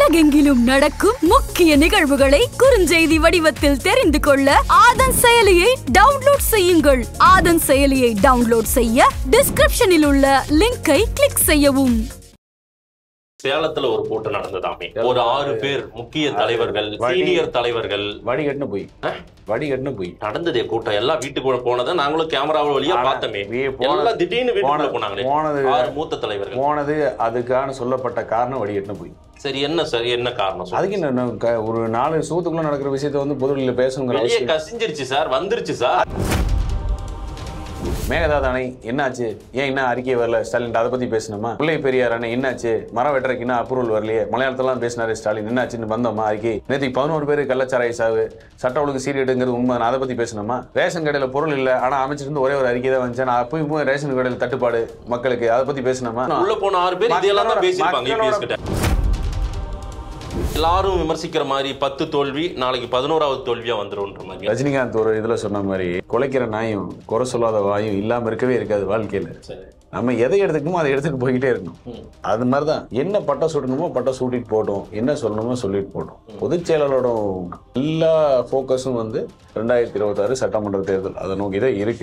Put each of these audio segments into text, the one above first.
உலகெங்கிலும் நடக்கும் முக்கிய நிகழ்வுகளை குறுஞ்செய்தி வடிவத்தில் தெரிந்து கொள்ள ஆதன் செயலியை டவுன்லோட் செய்யுங்கள் ஆதன் செயலியை டவுன்லோட் செய்ய டிஸ்கிரிப்ஷனில் உள்ள லிங்கை கிளிக் செய்யவும் சேலத்துல ஒரு கூட்டம் நடந்ததாமே ஒரு ஆறு பேர் முக்கிய தலைவர்கள் சீனியர் தலைவர்கள் வடிகட்டுன போய் வடிகட்டுன போய் நடந்ததே கூட்டம் எல்லாம் வீட்டுக்குள்ள போனதை நாங்களும் கேமரா வழியா ஆனா, பார்த்தோமே வே- போன- எல்லாம் திடீர்னு வீட்டுக்குள்ள போன- போனாங்களே போனது ஆறு மூத்த தலைவர்கள் போனது அதுக்கான சொல்லப்பட்ட காரணம் வடிகட்டுன போய் சரி என்ன சார் என்ன காரணம் சொல்லுங்க. அதுக்கு என்ன நான் க- ஒரு நாலு சூத்துக்குள்ள நடக்கிற விஷயத்த வந்து பொதுவெளியில பேசணுங்கிற வெளியே அவசியம் கசிஞ்சிருச்சு சார் வந்துருச்சு சார் மேகதாது அணை என்னாச்சு ஏன் இன்னும் அறிக்கை வரல ஸ்டாலின் அதை பத்தி பேசணுமா முல்லை பெரியார் அணை என்னாச்சு மரம் வெட்டுறதுக்கு இன்னும் அப்ரூவல் வரலையே மலையாளத்தெல்லாம் பேசினாரு ஸ்டாலின் என்னாச்சுன்னு வந்தோமா அறிக்கை நேற்று பதினோரு பேர் கள்ளச்சாராய சாவு சட்ட ஒழுங்கு சீரியடுங்கிறது உண்மை நான் அதை பத்தி பேசணுமா ரேஷன் கடையில பொருள் இல்ல ஆனா அமைச்சிருந்து ஒரே ஒரு அறிக்கை தான் வந்துச்சு நான் அப்பயும் இப்பவும் ரேஷன் கடையில் தட்டுப்பாடு மக்களுக்கு அதை பத்தி பேசணுமா உள்ள போன ஆறு பேர் இதெல்லாம் தான் மக்களோட- பேசியிருப்பாங்க மக்களோட- EPS கிட்ட எல்லாரும் விமர்சிக்கிற மாதிரி பத்து தோல்வி நாளைக்கு பதினோராவது தோல்வியா வந்துரும்ன்ற மாதிரி ரஜினிகாந்த் ஒரு இதுல சொன்ன மாதிரி குலைக்கிற நாயும் குறை சொல்லாத வாயும் இல்லாம இருக்கவே இருக்காது வாழ்க்கையில சரி. நம்ம எதை எடுத்துக்கணுமோ அதை எடுத்துட்டு போய்கிட்டே இருக்கணும் ம். அது மாதிரிதான் என்ன பட்டம் சுடணுமோ பட்டம் சூட்டிட்டு போட்டோம் என்ன சொல்லணுமோ சொல்லிட்டு போட்டோம் பொதுச் செயலாளரோட எல்லா ஃபோக்கஸும் வந்து ரெண்டாயிரத்தி இருபத்தாறு சட்டமன்ற தேர்தல் அதை நோக்கி தான் இருக்கு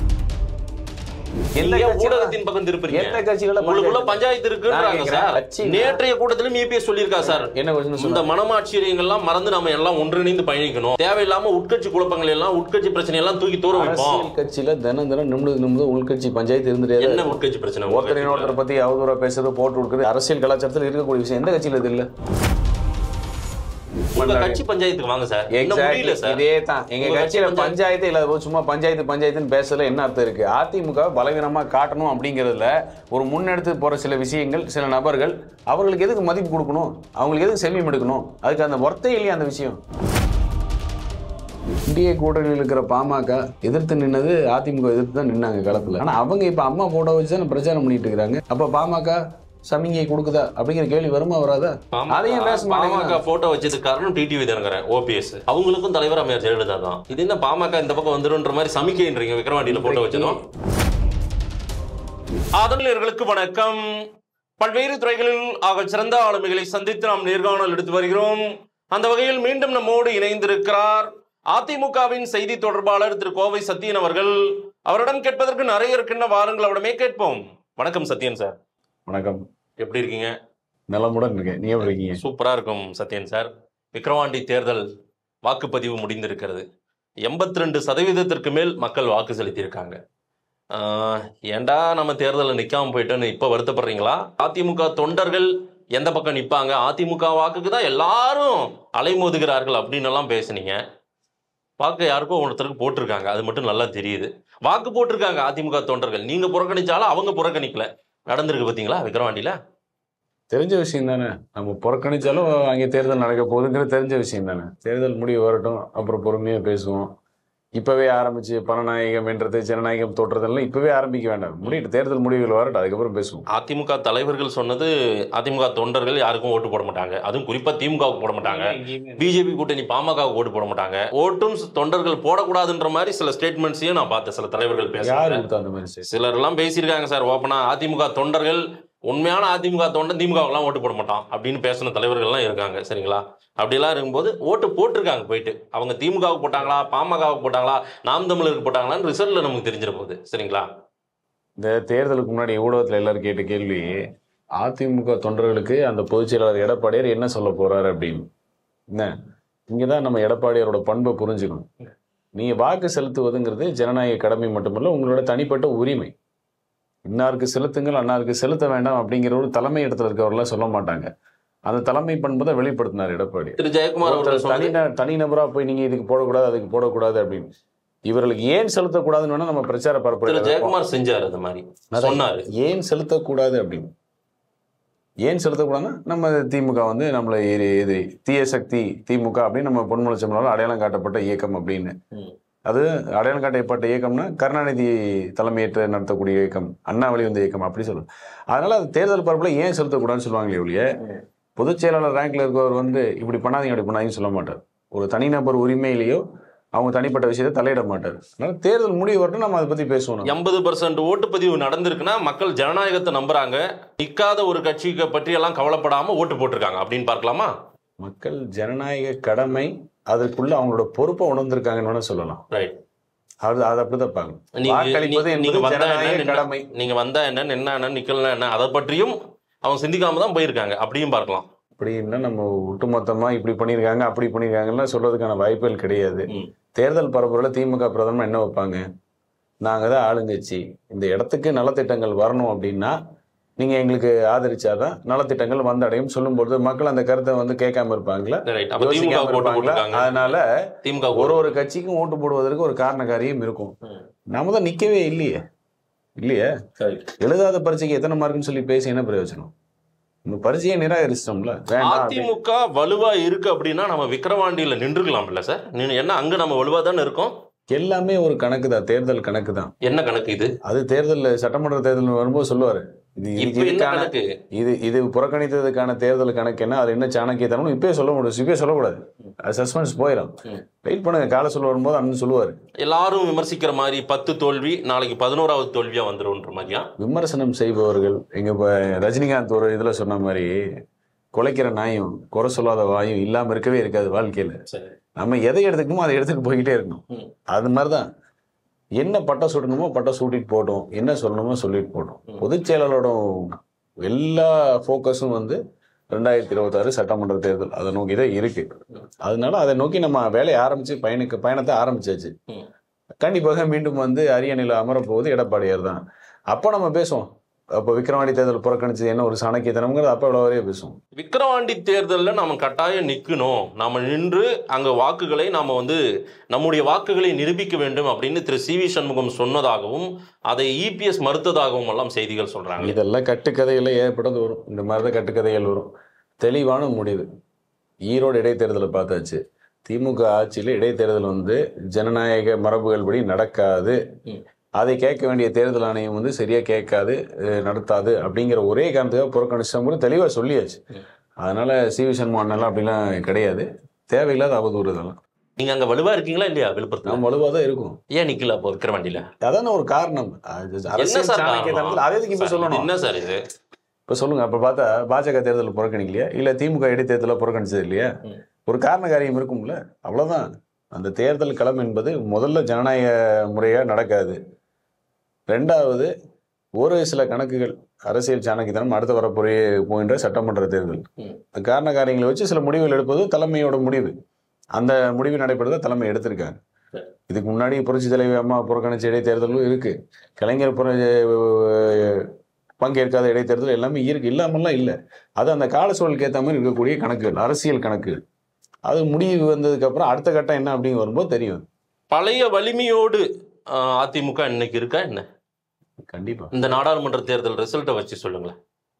எந்த நீங்க கட்சியில- ஊடகத்தின் பக்கம் திருப்புறீங்க எந்த கட்சிகள உங்களுக்குள்ள பஞ்சாயத்து- பஞ்சாயத்து இருக்குன்றாங்க நான் கேக்குறேன், சார் கட்சி- நேற்றைய கூட்டத்திலும் EPS சொல்லியிருக்கா சார் என்ன கொஸ்டின் இந்த சொன்னா மனமாட்சியங்கள்லாம் மறந்து நாம எல்லாம் ஒன்றிணைந்து பயணிக்கணும் தேவையில்லாம உட்கட்சி குழப்பங்கள் எல்லாம் உட்கட்சி பிரச்சனை எல்லாம் தூக்கி தூர வைப்போம் அரசியல் கட்சியில தினம் தினம் நிமிடம் நிமிடம் உள்கட்சி பஞ்சாயத்து இருந்துட்டே தான் என்ன உட்கட்சி பிரச்சனை உங்க ஒருத்தரின் கட்சிக்குள்ள? ஒருத்தரை பத்தி அவதூறா பேசுறது போட்டு கொடுக்குறது அரசியல் கலாச்சாரத்தில் இருக்கக்கூடிய விஷயம் எந்த கட்சியில இது இல்ல உங்க கட்சி பஞ்சாயத்துக்கு வாங்க சார் என்ன முடியல சார் இதே தான் எங்க உங்க கட்சியில கட்சி பஞ்சாயத்து இல்ல போது சும்மா பஞ்சாயத்து பஞ்சாயத்துன்னு பேசல என்ன அர்த்தம் இருக்கு அதிமுக பலவீனமா காட்டணும் அப்படிங்கறதுல ஒரு முன்னெடுத்து போற சில விஷயங்கள் சில நபர்கள் அவர்களுக்கு எதுக்கு மதிப்பு கொடுக்கணும் அவங்களுக்கு எதுக்கு செமியம் எடுக்கணும் அதுக்கு அந்த ஒர்த்தே இல்லையா அந்த விஷயம் இந்திய கூட்டணியில் இருக்கிற பாமக எதிர்த்து நின்னது அதிமுக எதிர்த்து தான் நின்னாங்க களத்துல ஆனா அவங்க இப்ப அம்மா போட்டோ வச்சு தான் பிரச்சாரம் பண்ணிட்டு இருக்காங்க அப்ப பாமக சமிங்கை கொடுக்குதா அப்படிங்கிற கேள்வி வருமா வராதா அதையும் பேச பாமக மாட்டாங்க போட்டோ வச்சதுக்கு காரணம் டிடிவி தினகரன் ஓபிஎஸ் அவங்களுக்கும் தலைவர் அம்மையார் ஜெயலலிதா தான் இது என்ன பாமக இந்த பக்கம் வந்துருன்ற மாதிரி சமிக்கைன்றீங்க விக்ரவாண்டியில போட்டோ வச்சதும் ஆதரவாளர்களுக்கு வணக்கம் பல்வேறு துறைகளில் ஆக சிறந்த ஆளுமைகளை சந்தித்து நாம் நேர்காணல் எடுத்து வருகிறோம் அந்த வகையில் மீண்டும் நம்மோடு இணைந்திருக்கிறார் அதிமுகவின் செய்தி தொடர்பாளர் திரு கோவை சத்யன் அவர்கள் அவரிடம் கேட்பதற்கு நிறைய இருக்கின்ற வாருங்கள் அவரிடமே கேட்போம் வணக்கம் சத்யன் சார் வணக்கம் எப்படி இருக்கீங்க நலமுடன் இருக்கேன் நீ எப்படி இருக்கீங்க சூப்பரா இருக்கும் சத்யன் சார் விக்கிரவாண்டி தேர்தல் வாக்குப்பதிவு முடிந்திருக்கிறது எண்பத்தி ரெண்டு சதவீதத்திற்கு மேல் மக்கள் வாக்கு செலுத்தியிருக்காங்க ஆஹ், ஏன்டா நம்ம தேர்தலில் நிக்காம போயிட்டோன்னு இப்ப வருத்தப்படுறீங்களா அதிமுக தொண்டர்கள் எந்த பக்கம் நிப்பாங்க அதிமுக வாக்குக்கு தான் எல்லாரும் அலைமோதுகிறார்கள் அப்படின்னு எல்லாம் பேசுனீங்க வாக்கு யாருக்கோ ஒருத்தருக்கு போட்டிருக்காங்க அது மட்டும் நல்லா தெரியுது வாக்கு போட்டிருக்காங்க அதிமுக தொண்டர்கள் நீங்க புறக்கணிச்சாலும் அவங்க புறக்கணிக்கல நடந்திருக்கு பாத்தீங்களா விக்கிரவாண்டியில தெரிஞ்ச விஷயம் தானே நம்ம புறக்கணிச்சாலும் அங்கே தேர்தல் நடக்க போகுதுங்கிற தெரிஞ்ச விஷயம் தானே தேர்தல் முடிவு வரட்டும் அப்புறம் பொறுமையாக பேசுவோம் இப்பவே ஆரம்பிச்சு பணநாயகம் என்றது ஜனநாயகம் தோற்றதெல்லாம் இப்பவே ஆரம்பிக்க வேண்டாம் முடியட்டு தேர்தல் முடிவுகள் வரட்டும் அதுக்கப்புறம் பேசுவோம் அதிமுக தலைவர்கள் சொன்னது அதிமுக தொண்டர்கள் யாருக்கும் ஓட்டு போட மாட்டாங்க அதுவும் குறிப்பா திமுகவுக்கு போட மாட்டாங்க பிஜேபி கூட்டணி பாமகவுக்கு ஓட்டு போட மாட்டாங்க ஓட்டும் தொண்டர்கள் போடக்கூடாதுன்ற மாதிரி சில ஸ்டேட்மெண்ட்ஸையும் நான் பார்த்தேன் சில தலைவர்கள் யார் பேசுறாங்க கொடுத்தா அந்த மாதிரி ஸ்டேட் சிலர் எல்லாம் பேசியிருக்காங்க சார் ஓப்பனா அதிமுக தொண்டர்கள் உண்மையான அதிமுக தொண்டன் திமுகவுக்குலாம் ஓட்டு போட மாட்டான் அப்படின்னு பேசின தலைவர்கள்லாம் இருக்காங்க சரிங்களா அப்படிலாம் இருக்கும்போது ஓட்டு போட்டிருக்காங்க போயிட்டு அவங்க திமுகவுக்கு போட்டாங்களா பாமகவுக்கு போட்டாங்களா நாம் தமிழருக்கு போட்டாங்களான்னு ரிசல்ட்ல நமக்கு தெரிஞ்சிட போகுது சரிங்களா இந்த தேர்தலுக்கு முன்னாடி ஊடகத்தில் எல்லாரும் கேட்ட கேள்வி அதிமுக தொண்டர்களுக்கு அந்த பொதுச் செயலாளர் எடப்பாடியார் என்ன சொல்ல போறாரு அப்படின்னு என்ன இங்கே தான் நம்ம எடப்பாடியாரோட பண்பை புரிஞ்சுக்கணும் நீங்க வாக்கு செலுத்துவதுங்கிறது ஜனநாயக கடமை மட்டுமல்ல உங்களோட தனிப்பட்ட உரிமை இன்னாருக்கு செலுத்துங்கள் அன்னாருக்கு செலுத்த வேண்டாம் அப்படிங்கிற ஒரு தலைமை இடத்துல இருக்கவரெல்லாம் சொல்ல மாட்டாங்க அந்த தலைமை பண்பை தான் வெளிப்படுத்தினார் எடப்பாடி திரு ஜெயக்குமார் அவர்கள் ஒருத்தர் தனி சொன்னது தனிநபரா போய் நீங்க இதுக்கு போடக்கூடாது அதுக்கு போடக்கூடாது அப்படின்னு இவர்களுக்கு ஏன் செலுத்தக்கூடாதுன்னு வேணா நம்ம பிரச்சார திரு பரப்புரை ஜெயக்குமார் செஞ்சாரு அந்த மாதிரி அதான் சொன்னாரு ஏன் செலுத்தக்கூடாது அப்படின்னு ஏன் செலுத்தக்கூடாதுன்னா நம்ம திமுக வந்து நம்மளை எதிரி எதிரி தீய சக்தி திமுக அப்படின்னு நம்ம பொன்முளச்சம்னால அடையாளம் காட்டப்பட்ட இயக்கம் அப்படின்னு ம். அது அடையாளம் காட்டப்பட்ட இயக்கம்னா கருணாநிதி தலைமையேற்று நடத்தக்கூடிய இயக்கம் அண்ணா வழி வந்த இயக்கம் அப்படி சொல்லுவோம் அதனால அது தேர்தல் பரப்புல ஏன் செலுத்தக்கூடாதுன்னு சொல்லுவாங்களே ஒழிய பொதுச் செயலாளர் ரேங்க்ல இருக்கவர் வந்து இப்படி பண்ணாதீங்க அப்படி பண்ணாதீங்கன்னு சொல்ல மாட்டார் ஒரு தனிநபர் உரிமையிலேயோ அவங்க தனிப்பட்ட விஷயத்தை தலையிட மாட்டார் அதனால தேர்தல் முடிவு வரட்டும் நம்ம அதை பத்தி பேசுவோம் எண்பது பர்சன்ட் ஓட்டுப்பதிவு நடந்திருக்குன்னா மக்கள் ஜனநாயகத்தை நம்புறாங்க நிக்காத ஒரு கட்சிக்கு பற்றி எல்லாம் கவலைப்படாம ஓட்டு போட்டிருக்காங்க அப்படின்னு பார்க்கலாமா மக்கள் ஜனநாயக கடமை அதற்குள்ள அவங்களோட பொறுப்பை உணர்ந்திருக்காங்கன்னு வேணா சொல்லலாம் ரைட் அது அதை அப்படிதான் பார்க்கணும் நீங்க வாக்களிப்பது நீ- நீங்க என்பது வந்தா ஜனநாயக என்ன கடமை நீங்க வந்தா என்ன நின்னா என்ன நிக்கலனா என்ன அதை பற்றியும் அவங்க சிந்திக்காம தான் போயிருக்காங்க அப்படியும் பார்க்கலாம் அப்படின்னா நம்ம ஒட்டுமொத்தமா இப்படி பண்ணியிருக்காங்க அப்படி பண்ணியிருக்காங்கன்னு சொல்றதுக்கான வாய்ப்புகள் கிடையாது ம். தேர்தல் பரப்புரையில திமுக பிரதமர் என்ன வைப்பாங்க நாங்க தான் ஆளுங்கட்சி இந்த இடத்துக்கு நலத்திட்டங்கள் வரணும் அப்படின்னா நீங்க எங்களுக்கு ஆதரிச்சாதான் நலத்திட்டங்கள் வந்தடையும் சொல்லும்போது மக்கள் அந்த கருத்தை வந்து கேட்காம இருப்பாங்களா ரைட் அப்ப திமுக யோசிக்காம ஓட்டு இருப்பாங்களா? போட்டிருக்காங்க அதனால திமுக ஒரு ஒரு கட்சிக்கும் ஓட்டு போடுவதற்கு ஒரு காரண காரியம் இருக்கும் ம். நாம தான் நிக்கவே இல்லையே இல்லையே எழுதாத பரீட்சைக்கு எத்தனை மார்க்குன்னு சொல்லி பேசி என்ன பிரயோஜனம் இந்த பரீட்சையை நிராகரிச்சிட்டோம்ல வேண்டாம் அப்படி- அதிமுக வலுவா இருக்கு அப்படின்னா நம்ம விக்கிரவாண்டியில நின்றுக்கலாம்ல சார் நீ- என்ன அங்க நம்ம வலுவா தானே இருக்கோம் எல்லாமே ஒரு கணக்கு தான் தேர்தல் கணக்கு தான் என்ன கணக்கு இது அது தேர்தல் சட்டமன்ற தேர்தல் வரும்போது சொல்லுவாரு இது இப்ப இதுக்கு என்ன இதுக்கான கணக்கு இது இது புறக்கணித்ததுக்கான தேர்தல் கணக்கு என்ன அது என்ன சாணக்கியத்தனம் இப்பயே சொல்ல முடியும் இப்பயே சொல்லக்கூடாது அது சஸ்பென்ஸ் போயிடும் ம். வெயிட் பண்ணுங்க காலை சொல்ல வரும்போது அண்ணன் சொல்லுவாரு எல்லாரும் விமர்சிக்கிற மாதிரி பத்து தோல்வி நாளைக்கு பதினோராவது தோல்வியா வந்துரும்ன்ற மாதிரியா விமர்சனம் செய்பவர்கள் எங்க இப்ப ரஜினிகாந்த் ஒரு இதுல சொன்ன மாதிரி குலைக்கிற நாயும் குறை சொல்லாத வாயும் இல்லாம இருக்கவே இருக்காது வாழ்க்கையில சரி நம்ம எதை எடுத்துக்கணுமோ அதை எடுத்துட்டு போய்கிட்டே இருக்கணும் ம். அது மாதிரிதான் என்ன பட்டை சுடணுமோ பட்டை சூட்டிட்டு போட்டோம் என்ன சொல்லணுமோ சொல்லிட்டு போட்டோம் ம். பொதுச் செயலாளரோட எல்லா ஃபோக்கஸும் வந்து ரெண்டாயிரத்தி இருபத்தாறு சட்டமன்ற தேர்தல் அதை நோக்கி தான் இருக்கு ம். அதனால அதை நோக்கி நம்ம வேலையை ஆரம்பிச்சு பயணிக்க பயணத்தை ஆரம்பிச்சாச்சு ம். கண்டிப்பாக மீண்டும் வந்து அரியணையில் அமரப்போவது எடப்பாடியார் தான் அப்போ நம்ம பேசுவோம் அப்போ விக்ரவாண்டி தேர்தல் புறக்கணிச்சது என்ன ஒரு சாணக்கியத்தனம்ங்கிறது அப்போ இவ்வளோ வரையே பேசுவோம் விக்கிரவாண்டி தேர்தலில் நாம கட்டாயம் நிற்கணும் நாம நின்று அங்க வாக்குகளை நாம வந்து நம்முடைய வாக்குகளை நிரூபிக்க வேண்டும் அப்படின்னு திரு சி வி சண்முகம் சொன்னதாகவும் அதை இபிஎஸ் மறுத்ததாகவும் எல்லாம் செய்திகள் சொல்றாங்க இதெல்லாம் கட்டுக்கதையில் ஏற்பட்டது வரும் இந்த மாதிரி தான் கட்டுக்கதைகள் வரும் தெளிவான முடிவு ஈரோடு இடைத்தேர்தலை பார்த்தாச்சு திமுக ஆட்சியில் இடைத்தேர்தல் வந்து ஜனநாயக மரபுகள் படி நடக்காது ம். அதை கேட்க வேண்டிய தேர்தல் ஆணையம் வந்து சரியா கேட்காது அஹ், நடத்தாது அப்படிங்கிற ஒரே காரணத்துக்காக புறக்கணிச்சவங்க தெளிவாக சொல்லியாச்சு ம். அதனால சி வி சண்முகண்ணெல்லாம் அப்படிலாம் கிடையாது தேவையில்லாத அவதூறு இதெல்லாம் நீங்க அங்க வலுவா இருக்கீங்களா இல்லையா விழுப்புரத்துல நம்ம வலுவாக தான் இருக்கும் ஏன் நிக்கல அப்போ விக்கிரவாண்டியில அதான ஒரு காரணம் அது என்ன அரசியல் சார் சாணக்கியத்தனத்தில் அதை எதுக்கு இப்போ காரணம்? சொல்லணும் என்ன சார் இது இப்போ சொல்லுங்க அப்போ பார்த்தா பாஜக தேர்தல் புறக்கணிக்கலையா இல்லை திமுக இடைத்தேர்தலை புறக்கணிச்சது இல்லையா ம். ஒரு காரண காரியம் இருக்கும்ல அவ்வளவுதான் அந்த தேர்தல் களம் என்பது முதல்ல ஜனநாயக முறையாக நடக்காது ரெண்டாவது ஒரு சில கணக்குகள் அரசியல் சாணக்கியத்தனம் அடுத்து வரப்போய் போகின்ற சட்டமன்ற தேர்தல் ம். அந்த காரண காரியங்களை வச்சு சில முடிவுகள் எடுப்பது தலைமையோட முடிவு அந்த முடிவு நடைபெறத தலைமை எடுத்திருக்காங்க சரி. இதுக்கு முன்னாடி புரட்சி தலைவி அம்மா புறக்கணிச்ச இடைத்தேர்தலும் இருக்கு கலைஞர் புற பங்கேற்காத இடைத்தேர்தல் எல்லாமே இருக்கு இல்லாமல்லாம் இல்லை அது அந்த கால சூழலுக்கு ஏற்ற மாதிரி இருக்கக்கூடிய கணக்குகள் அரசியல் கணக்குகள் அது முடிவு வந்ததுக்கு அப்புறம் அடுத்த கட்டம் என்ன அப்படின்னு வரும்போது தெரியும் பழைய வலிமையோடு ஆஹ், அதிமுக இன்னைக்கு இருக்கா என்ன கண்டிப்பா இந்த நாடாளுமன்ற தேர்தல் ரிசல்ட்டை வச்சு சொல்லுங்களேன்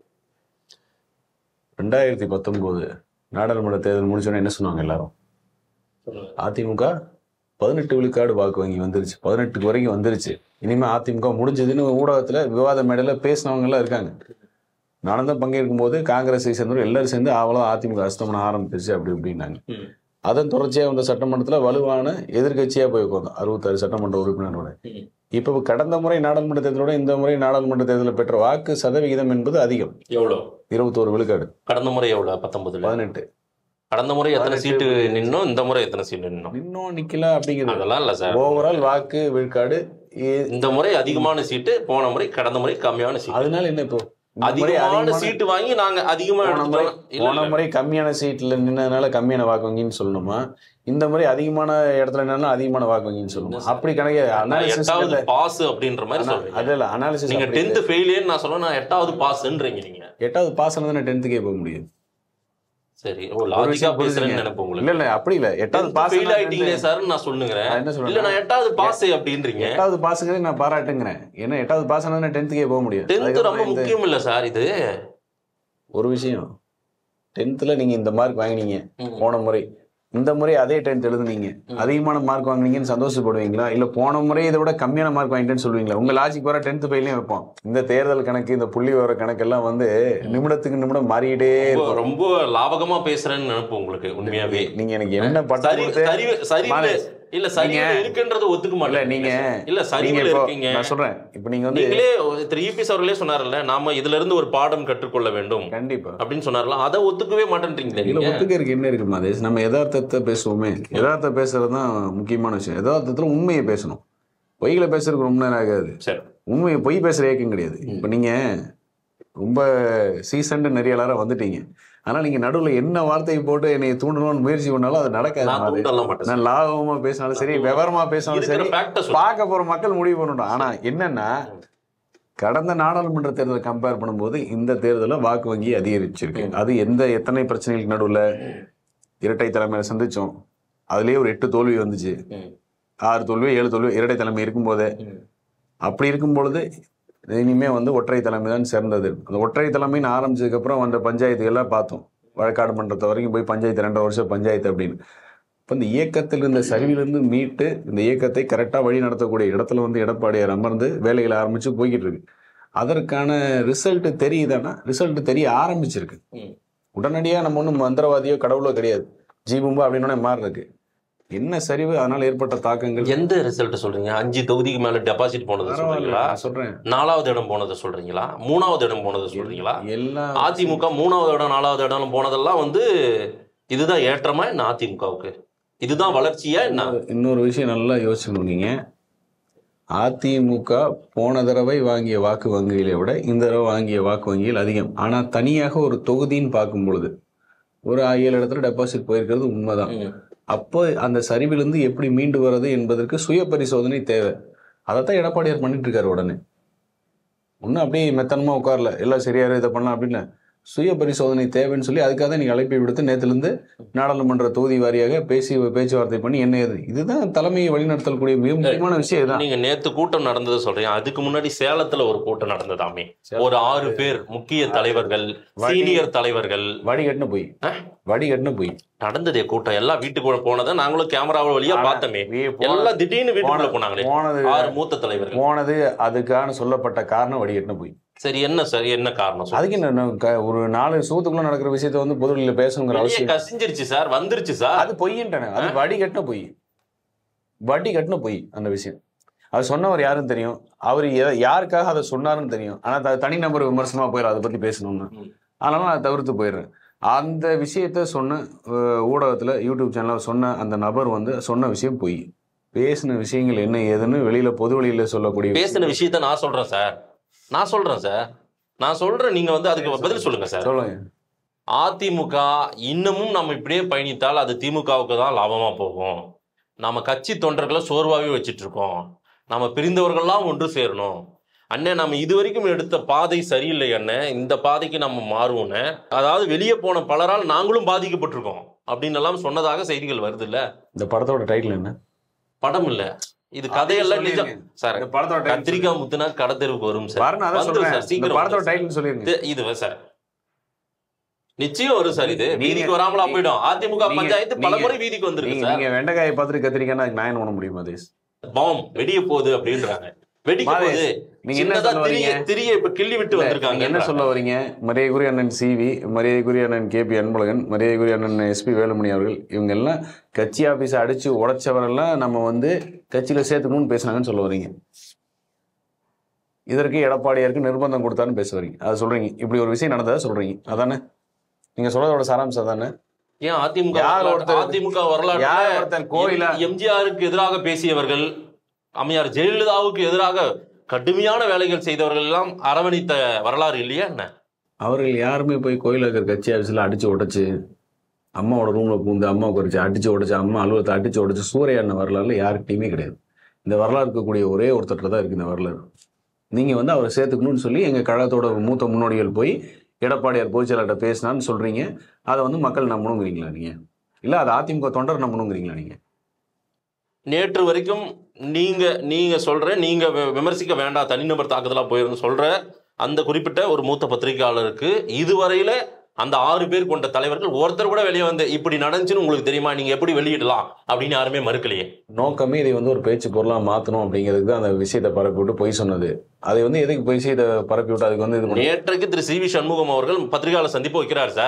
ரெண்டாயிரத்தி பத்தொன்பது நாடாளுமன்ற தேர்தல் முடிச்சோன்னே என்ன சொன்னாங்க எல்லாரும் அதிமுக பதினெட்டு விழுக்காடு வாக்கு வங்கி வந்துருச்சு பதினெட்டுக்கு வரைக்கும் வந்துருச்சு இனிமே அதிமுக முடிஞ்சதுன்னு ஊடகத்துல விவாத மேடையில பேசினவங்க எல்லாம் இருக்காங்க நானும் தான் பங்கேற்கும் போது காங்கிரஸை சேர்ந்தவர்கள் எல்லாரும் சேர்ந்து அவ்வளோ அதிமுக அஸ்தமனம் ஆரம்பிச்சிருச்சு அப்படி இப்படின்னாங்க ம். அதன் தொடர்ச்சியா வந்த சட்டமன்றத்துல வலுவான எதிர்க்கட்சியா போய் உட்காந்தோம் அறுபத்தாறு சட்டமன்ற உறுப்பினரோட ம். இப்போ கடந்த முறை நாடாளுமன்ற தேர்தலோட இந்த முறை நாடாளுமன்ற தேர்தலில் பெற்ற வாக்கு சதவிகிதம் என்பது அதிகம் எவ்வளோ இருபத்தோரு விழுக்காடு கடந்த முறை எவ்வளோ பத்தொன்பதுல பதினெட்டு கடந்த முறை எத்தனை பதினெட்டு. சீட்டு நின்னோம் இந்த முறை எத்தனை சீட்டு நின்னோம் இன்னும் நிக்கல அப்படிங்கிறது அதெல்லாம் இல்ல சார் ஓவரால் வாக்கு விழுக்காடு இ- இந்த முறை அதிகமான சீட்டு போன முறை கடந்த முறை கம்மியான சீட்டு அதனால என்ன இப்போ இந்த முறை அதிகமான அதிகமான- சீட்டு வாங்கி நாங்க அதிகமா போன முறை எடுத்துட்டோம் இல்ல, போன இல்ல. முறை கம்மியான சீட்ல நின்னதுனால கம்மியான வாக்கு வங்கின்னு சொல்லணுமா இந்த முறை அதிகமான இடத்துல நின்னா அதிகமான வாக்கு வங்கின்னு சொல்லணுமா அப்படி கணக்கு நான் அனாலிசிஸ் எட்டாவது பாஸ் அப்படின்ற மாதிரி சொல்றீங்க அது இல்ல அனாலிசிஸ் நீங்க டென்த் ஃபெயிலியர் நான் சொல்ல நான் எட்டாவது பாஸ்ன்றீங்க நீங்க எட்டாவது பாஸ் ஆனதுன்னு டென்த்துக்கே போக முடியும் சரி ஓ ஒரு லாஜிக்கா விஷயம் பேசுறேன்னு புரிஞ்சுங்க. நினைப்போம் இல்ல உங்களுக்கு இல்ல அப்படி இல்ல எட்டாவது பாஸ் ஃபெயில் ஆயிட்டீங்களே சார் நான் சொல்லுங்கிறேன் நான் என்ன இல்ல சொல்றேன் நான் எட்டாவது பாஸ் அப்படின்றீங்க எட்டாவது பாஸுங்கிறது நான் பாராட்டுங்கிறேன் ஏன்னா எட்டாவது பாஸ் ஆனதுன்னு டென்த்துக்கே போக முடியும் டென்த் ரொம்ப அதுக்கப்புறம் இந்த- முக்கியம் இல்ல சார் இது ஒரு விஷயம் டென்த்தில் நீங்கள் இந்த மார்க் வாங்கினீங்க ம். போன முறை இந்த முறை அதே டென்த் எழுதுனீங்க அதிகமான மார்க் வாங்குனீங்கன்னு சந்தோஷப்படுவீங்களா இல்லை போன முறை இதை விட கம்மியான மார்க் வாங்கிட்டேன்னு சொல்லுவீங்களா உங்கள் லாஜிக் வர டென்த் ஃபெயிலையும் வைப்போம் இந்த தேர்தல் கணக்கு இந்த புள்ளி விவர கணக்கெல்லாம் வந்து நிமிடத்துக்கு நிமிடம் மாறிக்கிட்டே ரொம்ப- இருக்கும் ரொம்ப லாபகமா பேசுறேன்னு நினைப்பு உங்களுக்கு உண்மையாவே நீங்க எனக்கு என்ன பட்டம் சரி கொடுத்து சரி சரிவு மாறி- இல்ல சரிவுல நீங்க- இருக்குன்றத ஒத்துக்க இல்ல மாட்டேன் நீங்க இல்ல நீங்க சரிவுல இப்போ இருக்கீங்க நான் சொல்றேன் இப்போ நீங்க வந்து நீங்களே திரு இபிஎஸ் அவர்களே சொன்னார்ல நாம இதுல இருந்து ஒரு பாடம் கற்றுக்கொள்ள வேண்டும் கண்டிப்பா அப்படின்னு சொன்னார்ல அதை ஒத்துக்கவே மாட்டேன்றீங்களே இதுல நீங்க ஒத்துக்கிறதுக்கு என்ன இருக்கு மாதேஷ் நம்ம யதார்த்தத்தை பேசுவோமே யதார்த்தம் பேசுறது தான் முக்கியமான விஷயம் யதார்த்தத்துல உண்மையை பேசணும் பொய்களை பேசுறதுக்கு ரொம்ப நேரம் ஆகாது சரி உண்மையை பொய் பேசுற ஏக்கம் கிடையாது இப்போ நீங்க ரொம்ப சீசன்டு நிறைய எல்லாரும் வந்துட்டீங்க ஆனா நீங்க நடுவுல என்ன வார்த்தையை போட்டு என்னை தூண்டணும்னு முயற்சி பண்ணாலும் அது நடக்காது நான் மாதேஷ். தூண்டலாம் மாட்டேன் நான் லாபமா பேசினாலும் சரி விவரமா பேசினாலும் இருக்கிற சரி ஃபேக்ட சொல்லு பார்க்க போற மக்கள் முடிவு பண்ணணும் ஆனா என்னன்னா கடந்த நாடாளுமன்ற தேர்தலை கம்பேர் பண்ணும்போது இந்த தேர்தல வாக்கு வங்கி அதிகரிச்சிருக்கு ம். அது எந்த எத்தனை பிரச்சனைகளுக்கு நடுவுல இரட்டை தலைமையில சந்திச்சோம் அதுலயே ஒரு எட்டு தோல்வி வந்துச்சு ம். ஆறு தோல்வி ஏழு தோல்வி இரட்டை தலைமை இருக்கும்போதே ம். அப்படி இருக்கும் பொழுது இனிமே வந்து ஒற்றை தலைமை தான் சிறந்தது அந்த ஒற்றை தலைமைன்னு ஆரம்பிச்சதுக்கு அப்புறம் வந்த பஞ்சாயத்துகள்லாம் பார்த்தோம் வழக்காடு மன்றத்தை வரைக்கும் போய் பஞ்சாயத்து ரெண்டரை வருஷம் பஞ்சாயத்து அப்படின்னு இப்போ இந்த இயக்கத்தில் இருந்த சரிவிலிருந்து மீட்டு இந்த இயக்கத்தை கரெக்டாக வழி நடத்தக்கூடிய இடத்துல வந்து எடப்பாடியார் அமர்ந்து வேலைகளை ஆரம்பிச்சு போய்கிட்டு இருக்கு அதற்கான ரிசல்ட் தெரியுதானா ரிசல்ட் தெரிய ஆரம்பிச்சிருக்கு ம். உடனடியாக நம்ம ஒன்றும் மந்திரவாதியோ கடவுளோ கிடையாது ஜீபும்பா அப்படின்னு மாறி இருக்கு என்ன சரிவு அதனால் ஏற்பட்ட தாக்கங்கள் எந்த ரிசல்ட் சொல்றீங்க அஞ்சு தொகுதிக்கு மேல டெபாசிட் போனதை பரவாயில்ல, சொல்றீங்களா நான் சொல்றேன் நாலாவது இடம் போனதை சொல்றீங்களா மூணாவது இடம் போனதை சொல்றீங்களா எல்லா அதிமுக மூணாவது இடம் நாலாவது இடம் போனதெல்லாம் வந்து இதுதான் ஏற்றமா என்ன அதிமுகவுக்கு இதுதான் வளர்ச்சியா என்ன இன்னொரு- இன்னொரு விஷயம் நல்லா யோசிக்கணும் நீங்க அதிமுக போன தடவை வாங்கிய வாக்கு வங்கிகளை விட இந்த தடவை வாங்கிய வாக்கு வங்கிகள் அதிகம் ஆனா தனியாக ஒரு தொகுதின்னு பார்க்கும் பொழுது ஒரு ஏழு இடத்துல டெபாசிட் போயிருக்கிறது உண்மைதான் ம். அப்போ அந்த சரிவிலிருந்து எப்படி மீண்டு வர்றது என்பதற்கு சுய பரிசோதனை தேவை அதைத்தான் எடப்பாடியார் பண்ணிட்டு இருக்காரு உடனே ஒன்றும் அப்படியே மெத்தனமா உட்காரல எல்லாம் சரியாரு இதை பண்ணலாம் அப்படின்னு சுய பரிசோதனை தேவைன்னு சொல்லி அதுக்காக தான் நீங்க அழைப்பை விடுத்து நேத்திலிருந்து நாடாளுமன்ற தொகுதி வாரியாக பேசி பேச்சுவார்த்தை பண்ணி என்ன ஏது இதுதான் தலைமையை வழிநடத்தக்கூடிய மிக முக்கியமான விஷயம் இதுதான் நீங்க நேத்து கூட்டம் நடந்தது சொல்றீங்க அதுக்கு முன்னாடி சேலத்துல ஒரு கூட்டம் நடந்ததாமே ஒரு ஆறு பேர் முக்கிய தலைவர்கள் வழி- சீனியர் தலைவர்கள் வடிகட்டின போய் வடிகட்டின போய் நடந்ததே கூட்டம் எல்லாம் வீட்டுக்குள்ள போனதை நாங்களும் கேமரா வழியா பார்த்தோமே எல்லாம் திடீர்னு வீட்டுக்குள்ள போனாங்களே போனது ஆறு மூத்த தலைவர்கள் போனது அதுக்கான சொல்லப்பட்ட காரணம் வடிகட்டின போய் சரி என்ன சார் என்ன காரணம் சொல்லுங்க. அதுக்கு என்ன க- ஒரு நாலு சூத்துக்குள்ள நடக்கிற விஷயத்த வந்து பொதுவெளியில பேசணுங்கிற வெளியே அவசியம் கசிஞ்சிருச்சு சார் வந்துருச்சு சார் அது பொய்யின்றானே அது வடி கட்டின பொய் வட்டி கட்டின பொய் அந்த விஷயம் அது சொன்னவர் யாருன்னு தெரியும் அவர் எ- யாருக்காக அதை சொன்னாருன்னு தெரியும் ஆனா த- தனிநபர் விமர்சனமா போயிடும் அதை பத்தி பேசணும்னு ம். அதனால நான் தவிர்த்து போயிடுறேன் அந்த விஷயத்த சொன்ன அஹ், ஊடகத்துல யூடியூப் சேனல்ல சொன்ன அந்த நபர் வந்து சொன்ன விஷயம் பொய் பேசின விஷயங்கள் என்ன ஏதுன்னு வெளியில பொது வெளியில சொல்லக்கூடிய பேசின விஷயத்த நான் சொல்றேன் சார் நான் சொல்றேன் சார் நான் சொல்றேன் நீங்க வந்து அதுக்கு பதில் சொல்லுங்க சார் சொல்லுங்க அதிமுக இன்னமும் நம்ம இப்படியே பயணித்தால் அது திமுகவுக்கு தான் லாபமா போகும் நாம கட்சி தொண்டர்களை சோர்வாவே வச்சிட்டு இருக்கோம் நாம பிரிந்தவர்கள்லாம் ஒன்று சேரணும் அண்ணே நம்ம இதுவரைக்கும் எடுத்த பாதை சரியில்லை அண்ணே இந்த பாதைக்கு நம்ம மாறுவோன்னு அதாவது வெளியே போன பலரால் நாங்களும் பாதிக்கப்பட்டிருக்கோம் அப்படின்னு எல்லாம் சொன்னதாக செய்திகள் வருது இல்ல இந்த படத்தோட டைட்டில் என்ன படம் இல்ல இது கதையெல்லாம் நிஜம் சார் இந்த படத்தோட கத்திரிக்காய் முத்துனா கடத்தெருவுக்கு வரும் சார் பாருங்க அதான் வந்துரும் சொல்றேன் சார், இந்த சீக்கிரம் படத்தோட வந்துரும் சார். டைட்டில் சொல்லிருங்க இது- இது சார் நிச்சயம் வரும் சார் இது நீங்க- வீதிக்கு வராமலா போயிடும் அதிமுக நீங்க- பஞ்சாயத்து பல நீங்க- முறை வீதிக்கு வந்திருக்கு நீங்க சார் நீங்க வெண்டைக்காயை பார்த்துட்டு கத்திரிக்காய்னா அதுக்கு நான் என்ன பண்ண முடியும் மதேஷ் பாம் வெடிய போகுது அப்படின்றாங்க வெடிக்க மாதேஷ், போகுது நீங்க என்ன சின்னதா சொல்ல திரிய வரீங்க? திரிய இப்ப கிள்ளி விட்டு இல்ல, வந்திருக்காங்க நீங்க என்ன சொல்ல வரீங்க மரியாதைக்குரிய அண்ணன் சிவி மரியாதைக்குரிய அண்ணன் கே பி அன்பழகன் மரியாதைக்குரிய அண்ணன் எஸ்பி வேலுமணி அவர்கள் இவங்க எல்லாம் கட்சி ஆபீஸை அடிச்சு உடைச்சவரெல்லாம் நம்ம வந்து கட்சியில சேர்த்துக்கணும்னு பேசுனாங்கன்னு சொல்ல வரீங்க இதற்கு எடப்பாடியாருக்கு நிர்பந்தம் கொடுத்தாருன்னு பேச வரீங்க அதை சொல்றீங்க இப்படி ஒரு விஷயம் நடந்ததா சொல்றீங்க அதானே நீங்க சொல்றதோட சாராம்சம் தானே ஏன் அதிமுக யார் வரலாறு- ஒருத்தர் அதிமுக யார் வரலாறு ஒருத்தர் கோயில எம்ஜிஆருக்கு எதிராக பேசியவர்கள் அம்மையார் ஜெயலலிதாவுக்கு எதிராக கடுமையான வேலைகள் செய்தவர்கள் எல்லாம் அரவணைத்த வரலாறு இல்லையா என்ன அவர்கள் யாருமே போய் கோயிலில் இருக்கிற கட்சி ஆஃபீஸில் அடிச்சு உடைச்சு அம்மாவோட ரூம்ல பூந்து அம்மா குறைச்சி அடிச்சு உடைச்சு அம்மா அலுவலகத்தை அடிச்சு உடைச்சு சூறையாடின வரலாறுல யாருக்கிட்டையுமே கிடையாது இந்த வரலாறு இருக்கக்கூடிய ஒரே ஒருத்தர் தான் இருக்கு இந்த வரலாறு நீங்க வந்து அவரை சேர்த்துக்கணும்னு சொல்லி எங்க கழகத்தோட மூத்த முன்னோடிகள் போய் எடப்பாடியார் பொதுச்செயலாளர்கிட்ட பேசினான்னு சொல்றீங்க அதை வந்து மக்கள் நம்பணுங்கிறீங்களா நீங்க இல்ல அது அதிமுக தொண்டர் நம்பணுங்கிறீங்களா நீங்க நேற்று வரைக்கும் நீங்க நீங்க சொல்ற நீங்க வி- விமர்சிக்க வேண்டாம் தனிநபர் தாக்குதலா போயிருந்து சொல்ற அந்த குறிப்பிட்ட ஒரு மூத்த பத்திரிகையாளருக்கு இதுவரையில அந்த ஆறு பேர் கொண்ட தலைவர்கள் ஒருத்தர் கூட வெளியே வந்து இப்படி நடந்துச்சுன்னு உங்களுக்கு தெரியுமா நீங்க எப்படி வெளியிடலாம் அப்படின்னு யாருமே மறுக்கலையே நோக்கமே இதை வந்து ஒரு பேச்சு பொருளா மாத்தணும் அப்படிங்கிறதுக்கு தான் அந்த விஷயத்தை பரப்பி விட்டு பொய் சொன்னது அதை வந்து எதுக்கு பொய் விஷயத்தை பரப்பி விட்டு அதுக்கு வந்து இது பண்ணி நேற்றைக்கு திரு சி வி சண்முகம் அவர்கள் பத்திரிகையாளர் சந்திப்பு வைக்கிறார் சார்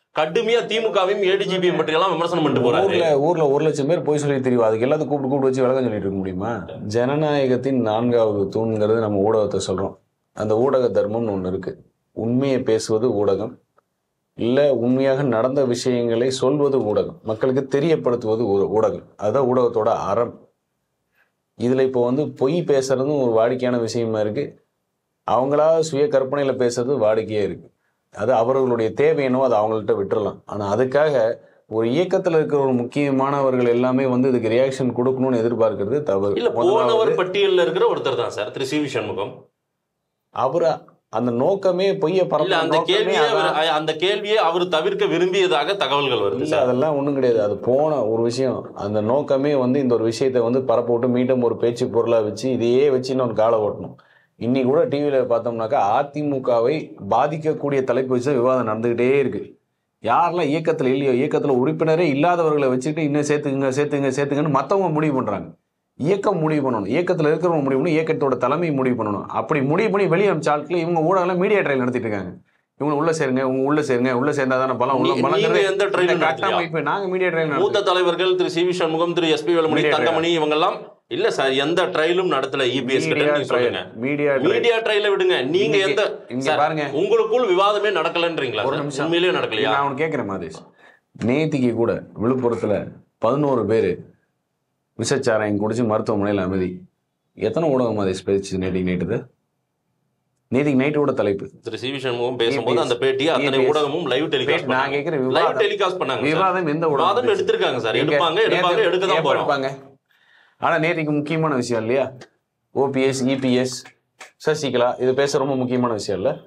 கடுமையா திமுகவையும் ஏடிஜிபியும் பற்றி எல்லாம் விமர்சனம் பண்ணிட்டு போறாரு ஊர்ல ஊர்ல ஒரு லட்சம் பேர் போய் சொல்லி தெரியும் அதுக்கு எல்லாத்தையும் கூப்பிட்டு கூப்பிட்டு வச்சு விளக்கம் சொல்லிட்டு இருக்க முடியுமா ஜனநாயகத்தின் நான்காவது தூண்ங்கிறது நம்ம ஊடகத்தை சொல்றோம் அந்த ஊடக தர்மம்னு ஒண்ணு இருக்கு உண்மையை பேசுவது ஊடகம் இல்ல உண்மையாக நடந்த விஷயங்களை சொல்வது ஊடகம் மக்களுக்கு தெரியப்படுத்துவது ஊ- ஊடகம் அதுதான் ஊடகத்தோட அறம் இதுல இப்போ வந்து பொய் பேசுறதும் ஒரு வாடிக்கையான விஷயமா இருக்கு அவங்களா சுய கற்பனையில பேசுறது வாடிக்கையா இருக்கு அது அவர்களுடைய தேவை என்னவோ அதை அவங்கள்ட்ட விட்டுறலாம் ஆனா அதுக்காக ஒரு இயக்கத்துல இருக்கிற ஒரு முக்கியமானவர்கள் எல்லாமே வந்து இதுக்கு ரியாக்ஷன் கொடுக்கணும்னு எதிர்பார்க்கிறது தவறு இல்ல முதலாவது போனவர் பட்டியல்ல இருக்கிற ஒருத்தர் தான் சார் திரு சி வி சண்முகம் அவரு அந்த நோக்கமே பொய்ய இல்ல பரப்புற அந்த நோக்கமே கேள்வியே அதான். அவர் அந்த கேள்வியை அவர் தவிர்க்க விரும்பியதாக தகவல்கள் வருது இல்ல சார் அதெல்லாம் ஒண்ணும் கிடையாது அது போன ஒரு விஷயம் அந்த நோக்கமே வந்து இந்த ஒரு விஷயத்தை வந்து பரப்ப விட்டு மீண்டும் ஒரு பேச்சு பொருளா வச்சு இதையே வச்சு இன்னொரு காலை ஓட்டணும் இன்னைக்கு கூட டிவியில பார்த்தோம்னாக்கா அதிமுகவை பாதிக்கக்கூடிய தலைப்பு வச்சு தான் விவாதம் நடந்துகிட்டே இருக்கு யாரெல்லாம் இயக்கத்துல இல்லையோ இயக்கத்துல உறுப்பினரே இல்லாதவர்களை வச்சுட்டு இன்னும் சேர்த்துக்குங்க சேர்த்துங்க சேர்த்துங்கன்னு மத்தவங்க முடிவு பண்றாங்க இயக்கம் முடிவு பண்ணணும் இயக்கத்துல இருக்கிறவங்க முடிவு பண்ணணும் இயக்கத்தோட தலைமை முடிவு பண்ணணும் அப்படி முடிவு பண்ணி வெளியே அமிச்ச ஆட்கள் இவங்க ஊடகம் மீடியா ட்ரையல் நடத்திட்டு இருக்காங்க இவங்க உள்ள சேருங்க உங்க உள்ள சேருங்க உள்ள சேர்ந்தா தானே பலம் உள்ள நீ- பலம் நீங்க எந்த இந்த ட்ரெயின் கட்டமைப்பு நாங்க மீடியா ட்ரையல் மூத்த தலைவர்கள் திரு சி வி சண்முகம் திரு S P Velumani Media Thangamani இவங்க எல்லாம் இல்ல சார் எந்த ட்ரையலும் நடத்தல இபிஎஸ் கிட்ட நீங்க சொல்லுங்க மீடியா மீடியா ட்ரையல விடுங்க நீங்க இங்க- எந்த இங்க சார், பாருங்க. உங்களுக்குள் விவாதமே நடக்கலன்றீங்களா ஒரு சார்? நிமிஷம். உண்மையிலேயே நடக்கலையா நான் அவனுக்கு கேட்கிறேன் மாதேஷ் நேத்திக்கு கூட விழுப்புரத்துல பதினோரு பேர் விஷச்சாராயம் குடிச்சு மருத்துவமனையில் அமைதி எத்தனை ஊடகம் மாதேஷ் பேச்சு நேற்றுக்கு நைட்டு நேற்றுக்கு நைட்டோட தலைப்பு திரு சி வி சண்முகம் பேசும்போது EPS. அந்த பேட்டியை அத்தனை EPS. ஊடகமும் லைவ் டெலிகாஸ்ட் நான் கேட்கிறேன் லைவ் விவாதம் டெலிகாஸ்ட் பண்ணாங்க சார். விவாதம் எந்த ஊடகம் விவாதம் பேச்சு? எடுத்திருக்காங்க சார் எங்க? எடுப்பாங்க எடுப்பாங்க நேத்து- எடுக்க தான் எப்ப போறோம் எடுப்பாங்க ஆனா நேற்றுக்கு முக்கியமான விஷயம் இல்லையா ஓபிஎஸ் இபிஎஸ் சசிகலா இது பேச ரொம்ப முக்கியமான விஷயம் இல்ல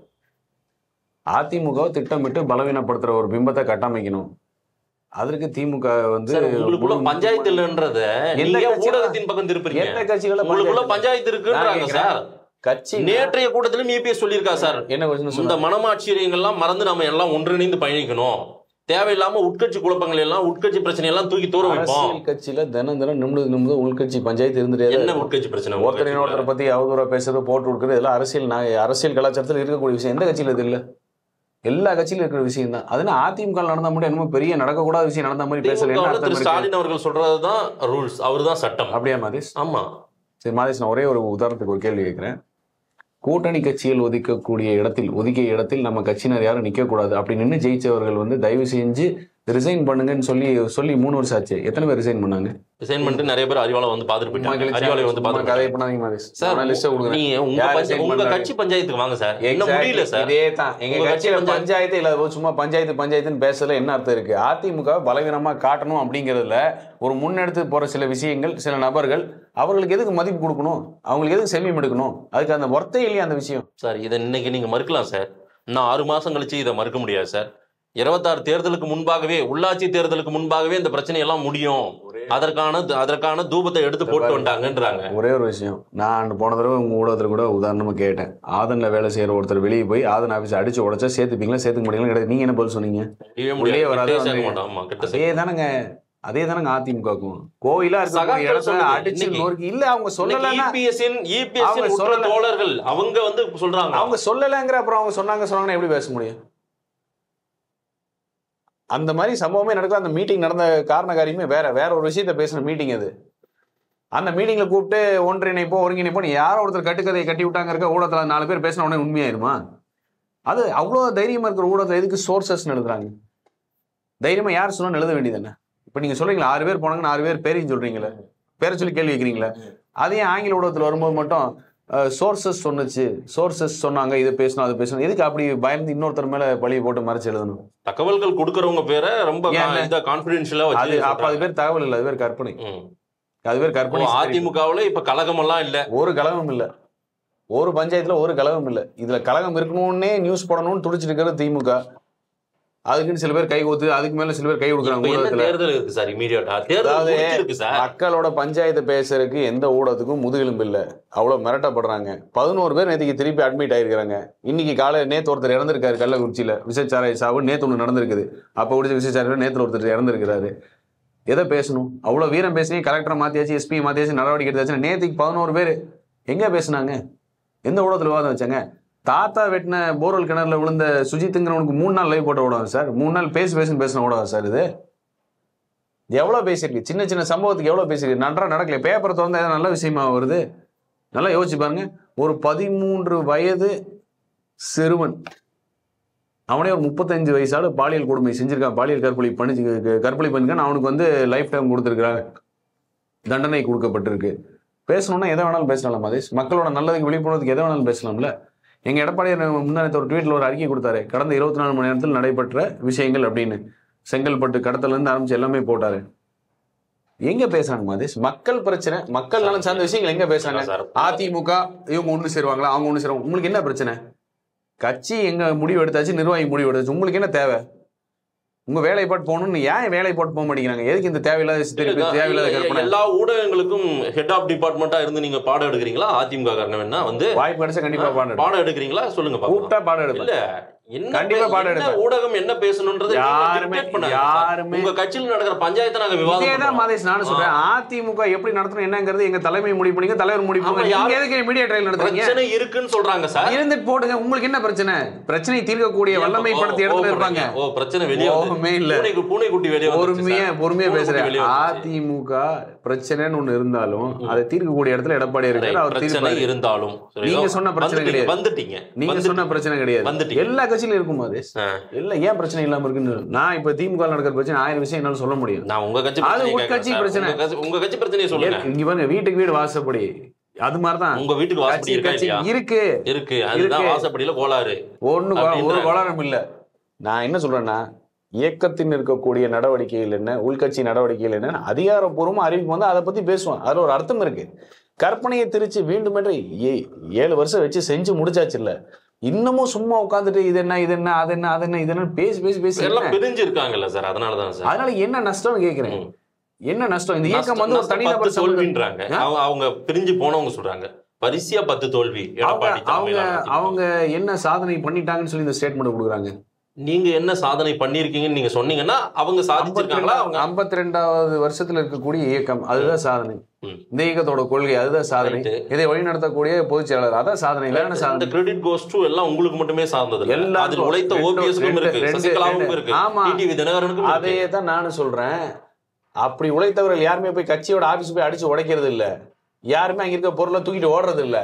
அதிமுக திட்டமிட்டு பலவீனப்படுத்துற ஒரு பிம்பத்தை கட்டமைக்கணும் அதற்கு திமுக வந்து சார், உங்களுக்குள்ள முழு- பஞ்சாயத்து இல்லைன்றத எந்த நீங்க கட்சியில- ஊடகத்தின் பக்கம் திருப்பீங்க எந்த கட்சிகள உங்களுக்குள்ள பஞ்சாயத்து பஞ்சாயத்து இருக்குன்றாங்க நான் சார் கட்சி நேற்றைய கூட்டத்திலும் இபிஎஸ் சொல்லியிருக்கா சார் என்ன கொஸ்டின் இந்த சொன்னா மனமாட்சியங்கள்லாம் மறந்து நம்ம எல்லாம் ஒன்றிணைந்து பயணிக்கணும் தேவையில்லாம உட்கட்சி குழப்பங்கள் எல்லாம் உட்கட்சி பிரச்சனை எல்லாம் தூக்கி தூர வைப்போம் அரசியல் கட்சியில தினம் தினம் நிமிடம் நிமிடம் உள்கட்சி பஞ்சாயத்து இருந்துட்டே தான் என்ன இருக்கும். உட்கட்சி பிரச்சனை ஒருத்தர் இன்னொருத்தரை பத்தி அவதூறா பேசுறது போட்டு கொடுக்குறது இதெல்லாம் அரசியல் நா- அரசியல் கலாச்சாரத்தில் இருக்கக்கூடிய விஷயம் எந்த கட்சியில இது இல்ல எல்லா கட்சியிலும் இருக்கிற விஷயம் தான் அதுனா அதிமுக நடந்தா மட்டும் என்னமோ பெரிய நடக்கக்கூடாத விஷயம் நடந்த மாதிரி பேசல என்ன திமுகவுல அர்த்தம் திரு இருக்கு? ஸ்டாலின் அவர்கள் சொல்றதுதான் ரூல்ஸ் அவர்தான் சட்டம் அப்படியா மாதேஷ் ஆமா சரி மாதேஷ் நான் ஒரே ஒரு உதாரணத்துக்கு ஒரு கேள்வி கேட்கிறேன் கூட்டணி கட்சிகள் ஒதுக்கக்கூடிய இடத்தில் ஒதுக்கிய இடத்தில் நம்ம கட்சியினர் யாரும் நிக்க கூடாது அப்படி நின்று ஜெயிச்சவர்கள் வந்து தயவு செஞ்சு ரிசைன் பண்ணுங்கன்னு சொல்லி சொல்லி மூணு வருஷம் ஆச்சு எத்தனை பேர் ரிசைன் பண்ணாங்க ரிசைன் பண்ணிட்டு நிறைய பேர் அறிவாளை வந்து பாத்துட்டு போயிட்டாங்க அறிவாளை வந்து சும்மா பாத்துட்டு கதை போயிட்டாங்க. பண்ணாதீங்க மாதேஷ் சார் நான் லிஸ்ட் கொடுக்குறேன் நீங்க உங்க யார் பஞ்ச- resign உங்க பண்றாங்க? கட்சி பஞ்சாயத்துக்கு வாங்க சார் இன்னும் Exactly. முடியல சார் இதே தான் எங்க உங்க கட்சியில கட்சி பஞ்சாயத்து இல்ல ஒரு சும்மா பஞ்சாயத்து பஞ்சாயத்துன்னு பேசல என்ன அர்த்தம் இருக்கு அதிமுக பலவீனமா காட்டணும் அப்படிங்கறதுல ஒரு முன்னெடுத்து போற சில விஷயங்கள் சில நபர்கள் அவர்களுக்கு எதுக்கு மதிப்பு கொடுக்கணும் அவங்களுக்கு எதுக்கு செமியம் எடுக்கணும் அதுக்கு அந்த ஒர்த்தே இல்லையா அந்த விஷயம் சார் இதை இன்னைக்கு நீங்க மறுக்கலாம் சார் இன்னும் ஆறு மாசம் கழிச்சு இதை மறுக்க முடியாது சார் இருபத்தாறு தேர்தலுக்கு முன்பாகவே உள்ளாட்சி தேர்தலுக்கு முன்பாகவே இந்த பிரச்சனை எல்லாம் முடியும் அதற்கான அதற்கான தூபத்தை எடுத்து போட்டு வந்துட்டாங்கன்றாங்க ஒரே ஒரு விஷயம் நான் போன தடவை உங்க ஊடகத்துல கூட உதாரணமா கேட்டேன் ஆதன்ல வேலை செய்யற ஒருத்தர் வெளியே போய் ஆதன் ஆபீஸ் அடிச்சு உடைச்சா சேர்த்துப்பீங்களா சேர்த்துக்க முடியல கிடையாது நீங்க என்ன பதில் சொன்னீங்க முடியவே உள்ளே முடியாது வராது கிட்டே சேர்க்க வந்து- மாட்டோம் ஆமா கிட்ட அதே சேர்க்க தானங்க அதே தானங்க அதிமுகக்கும் கோயிலா இருக்க சகாக்கள் இடத்துல சொல்லுது. அடிச்சு இன்னைக்கு- நொறுக்கி இல்ல அவங்க சொல்லலன்னா இபிஎஸ்இன் இபிஎஸ்இன் அவங்க உற்ற சொல்லல. தோழர்கள் அவங்க வந்து சொல்றாங்க அவங்க சொல்லலைங்கிற அப்புறம் அவங்க சொன்னாங்க சொன்னாங்கன்னா எப்படி பேச முடியும் அந்த மாதிரி சம்பவமே நடக்கல அந்த மீட்டிங் நடந்த காரண காரியமே வேற வேற ஒரு விஷயத்த பேசின மீட்டிங் அது அந்த மீட்டிங்ல கூப்பிட்டு ஒன்றிணைப்போ ஒருங்கிணைப்போ யாரோ ஒருத்தர் கட்டுக்கதையை கட்டி விட்டாங்க இருக்க ஊடகத்துல நாலு பேர் பேசின உடனே உண்மையாயிருமா அது அவ்வளோ தைரியமா இருக்கிற ஊடகத்துல எதுக்கு சோர்சஸ் எழுதுறாங்க தைரியமா யார் சொன்னா எழுத வேண்டியது இப்ப நீங்க சொல்றீங்களா ஆறு பேர் போனாங்க ஆறு பேர் பேரையும் சொல்றீங்களே பேரை சொல்லி கேள்வி வைக்கிறீங்களா அதே ஆங்கில ஊடகத்துல வரும்போது மட்டும் சோர்சஸ் சொன்னுச்சு சோர்சஸ் சொன்னாங்க இது பேசணும் அது பேசணும் எதுக்கு அப்படி பயந்து இன்னொருத்தர் மேல பழிய போட்டு மறைச்சு எழுதணும் தகவல்கள் கொடுக்கறவங்க பேரை ரொம்ப ஏன்? இத கான்பிடென்ஷியலா அது வச்சு அப்ப அது பேர் தகவல் இல்ல அது பேர் கற்பனை ம். அது பேர் ஓ, கற்பனை அதிமுகவுல இப்ப கழகம் எல்லாம் இல்ல ஒரு கலகம் இல்ல ஒரு பஞ்சாயத்துல ஒரு கலகம் இல்ல இதுல கலகம் இருக்கணும்னே நியூஸ் போடணும்னு துடிச்சிட்டு இருக்கிறது திமுக அதுக்குன்னு சில பேர் கை கோத்து அதுக்கு மேல சில பேர் கை இப்ப கொடுக்குறாங்க என்ன ஊடகத்துல தேர்தல் இருக்கு சார் இமீடியட்டா தேர்தல் அதாவது இருக்கு சார் மக்களோட பஞ்சாயத்து பேசுறதுக்கு எந்த ஊடகத்துக்கும் முதுகெலும்பு இல்ல அவ்வளவு மிரட்டப்படுறாங்க பதினோரு பேர் நேற்றுக்கு திருப்பி அட்மிட் ஆயிருக்காங்க இன்னைக்கு காலை நேத்து ஒருத்தர் இறந்திருக்காரு கள்ளக்குறிச்சியில விசச்சாராய சாவு நேத்து ஒண்ணு நடந்திருக்குது அப்ப குடிச்ச விசச்சாராயம் நேத்துல ஒருத்தர் இறந்திருக்கிறாரு எதை பேசணும் அவ்வளவு வீரம் பேசி கலெக்டரை மாத்தியாச்சு எஸ்பி மாத்தியாச்சு நடவடிக்கை எடுத்தாச்சு நேத்துக்கு பதினோரு பேர் எங்க பேசுனாங்க எந்த ஊடகத்துல விவாதம் வச்சாங்க தாத்தா வெட்டின போர்வெல் கிணறுல விழுந்த சுஜித்துங்கிறவனுக்கு மூணு நாள் லைவ் போட்ட விடாது சார் மூணு நாள் பேசு பேசுன்னு பேசின விடாது சார் இது எவ்வளவு பேசியிருக்கு சின்ன சின்ன சம்பவத்துக்கு எவ்வளவு பேசியிருக்கு நன்றா நடக்கல பேப்பரை திறந்தா ஏதாவது நல்ல விஷயமா வருது நல்லா யோசிச்சு பாருங்க ஒரு பதிமூன்று வயது சிறுவன் அவனே ஒரு முப்பத்தஞ்சு வயசால பாலியல் கொடுமை செஞ்சிருக்கான் பாலியல் கற்பழி பண்ணி கற்பழி பண்ணிருக்கான் அவனுக்கு வந்து லைஃப் டைம் கொடுத்துருக்காங்க தண்டனை கொடுக்கப்பட்டிருக்கு பேசணும்னா எதை வேணாலும் பேசலாம் மதேஷ் மக்களோட நல்லதுக்கு விழிப்புணர்வுக்கு எதை வேணாலும் பேசலாம்ல எங்க எடப்பாடியார் முன்னாடி ஒரு ட்வீட்ல ஒரு அறிக்கை கொடுத்தாரு கடந்த இருபத்தி நாலு மணி நேரத்தில் நடைபெற்ற விஷயங்கள் அப்படின்னு செங்கல்பட்டு கடத்தல இருந்து ஆரம்பிச்சு எல்லாமே போட்டாரு எங்க பேசுறாங்க மதேஷ் மக்கள் பிரச்சனை மக்கள் நலன் சார்ந்த விஷயங்கள் எங்க பேசுறாங்க சார் அதிமுக இவங்க ஒண்ணு சேருவாங்களா அவங்க ஒண்ணு சேருவாங்க உங்களுக்கு என்ன பிரச்சனை கட்சி எங்க முடிவு எடுத்தாச்சு நிர்வாகி முடிவு எடுத்தாச்சு உங்களுக்கு என்ன தேவை உங்க வேலை போட்டு போகணும்னு ஏன் வேலை போட்டு போக மாட்டேங்கிறாங்க எதுக்கு இந்த தேவையில்லாத திருப்பி தேவையில்லாத கற்பனை எல்லா ஊடகங்களுக்கும் ஹெட் ஆஃப் டிபார்ட்மெண்டா இருந்து நீங்க பாடம் எடுக்கிறீங்களா அதிமுக காரணம் வந்து வாய்ப்பு கிடைச்சா கண்டிப்பா பாடம் பாடம் எடுக்கிறீங்களா சொல்லுங்க பாக்கலாம். கூப்பிட்டா பாடம் எடுப்பேன் இல்ல என்ன கண்டிப்பா பே- பாடம் என்ன எடுப்பேன். ஊடகம் என்ன பேசணும்ன்றது நீங்க யாருமே- dictate பண்ணாதீங்க சார். யாருமே- உங்க கட்சியில் நடக்கிற பஞ்சாயத்தை நாங்க விவாதம் இதேதான் பண்றோம். மாதேஷ் நானும் சொல்றேன் அதிமுக எப்படி நடத்தணும் என்னங்கிறது எங்க தலைமை முடிவு பண்ணிங்க தலைவர் முடிவு ஆமா, பண்ணுங்க யாரு- நீங்க எதுக்கு மீடியா ட்ரையல் நடத்துறீங்க பிரச்சனை இருக்குன்னு சொல்றாங்க சார் இருந்துட்டு போடுங்க உங்களுக்கு என்ன பிரச்சனை பிரச்சனை தீர்க்கக்கூடிய வல்லமை படுத்த இடத்துல இருப்பாங்க ஓ பிரச்சனை வெளியே கோபமே இல்ல. பூனைக்கு பூனைக்குட்டி வெளியே பொறுமையா பொறுமையா பூனை பேசுறேன் குட்டி வெளிய வந்துருச்சு. அதிமுக பிரச்சனைன்னு ஒண்ணு இருந்தாலும் அதை தீர்க்கக்கூடிய இடத்துல எடப்பாடி இருக்காரு அவர் பிரச்சனை தீர்ப்பாரு இருந்தாலும் சரி, நீங்க ஏதோ சொன்ன பிரச்சனை வந்துட்டீங்க, கிடையாது. வந்துட்டீங்க நீங்க வந்துட்டீங்க. சொன்ன பிரச்சனை கிடையாது வந்துட்டீங்க. எல்லா கட்சியிலும் இருக்கும் மாதேஷ் ஆ. எல்லாம் ஏன் பிரச்சனை இல்லாம இருக்குன்னு நான் இப்ப திமுக ல நடக்கிற பிரச்சனை ஆயிரம் விஷயம் என்னால சொல்ல முடியும் நான் உங்க கட்சி அது பிரச்சனையை உட்கட்சி கேட்கறேன் சார். பிரச்சனை. உங்க கட்சி- உங்க கட்சி பிரச்சனையை சொல்லுங்க இங்க பாருங்க வீட்டுக்கு வீடு வாசப்படி அது மாதிரிதான் உங்க வீட்டுக்கு வாசப்படி கட்சி இருக்கா கட்சி இல்லையா இருக்கு இருக்கு அதுதான் இருக்கு. வாசப்படியில கோளாறு ஒண்ணு கொ- ஒரு அப்படின்றாங்க. கோளாறும் இல்ல நான் என்ன சொல்றேன்னா இயக்கத்தின் இருக்கக்கூடிய நடவடிக்கைகள் என்ன உள்கட்சி நடவடிக்கைகள் என்ன அதிகாரப்பூர்வமா அறிவிப்பு வந்து அதை பத்தி பேசுவோம் அதுல ஒரு அர்த்தம் இருக்கு கற்பனையை திரிச்சு மீண்டும் ஏ- ஏழு வருஷம் வச்சு செஞ்சு முடிச்சாச்சு இல்ல இன்னமும் சும்மா உட்காந்துட்டு இது என்ன இது என்ன அது என்ன அது என்ன இது என்ன பேசி பேசி பேசி எல்லாம் என்ன? பிரிஞ்சு இருக்காங்கல்ல சார் அதனாலதான் சார் அதனால என்ன நஷ்டம்னு கேக்குறேன் ம். என்ன நஷ்டம் இந்த இயக்கம் வந்து ஒரு நஷ்டம் தனிநபர் பத்து சம்பந்தம். தோல்வின்றாங்க ஆ? அவங்க அவங்க பிரிஞ்சு போனவங்க சொல்றாங்க பரிசியா பத்து தோல்வி அவங்க எடப்பாடி அவங்க தலைமையிலான அதிமுக. அவங்க என்ன சாதனை பண்ணிட்டாங்கன்னு சொல்லி இந்த ஸ்டேட்மெண்ட் கொடுக்குறாங்க நீங்க என்ன சாதனை பண்ணிருக்கீங்கன்னு நீங்க சொன்னீங்கன்னா அவங்க சாதிச்சிருக்காங்களா அவங்க ஐம்பத்தி ரெண்டாவது வருஷத்துல இருக்கக்கூடிய இயக்கம் அதுதான் சாதனை ம். இந்த இயக்கத்தோட கொள்கை அதுதான் சாதனை Right. இதை வழிநடத்தக்கூடிய பொதுச் செயலாளர் அதான் சாதனை வேற என்ன இந்த சாதனை கிரெடிட் கோஸ் டு எல்லாம் உங்களுக்கு மட்டுமே சார்ந்தது இல்ல. எல்லாருக்கும். அதில் உழைத்த ரெண்டு- ஓபிஎஸ்க்கும் ரெண்டு- இருக்கு ரெண்டு- சசிகலாவுக்கும் ரெண்டு. இருக்கு ஆமா. டிடிவி தினகரனுக்கும் அதே இருக்கு தான் நானும் சொல்றேன் அப்படி உழைத்தவர்கள் யாருமே போய் கட்சியோட ஆபீஸ் போய் அடிச்சு உடைக்கிறது இல்ல யாருமே அங்க இருக்க பொருளை தூக்கிட்டு ஓடுறது இல்ல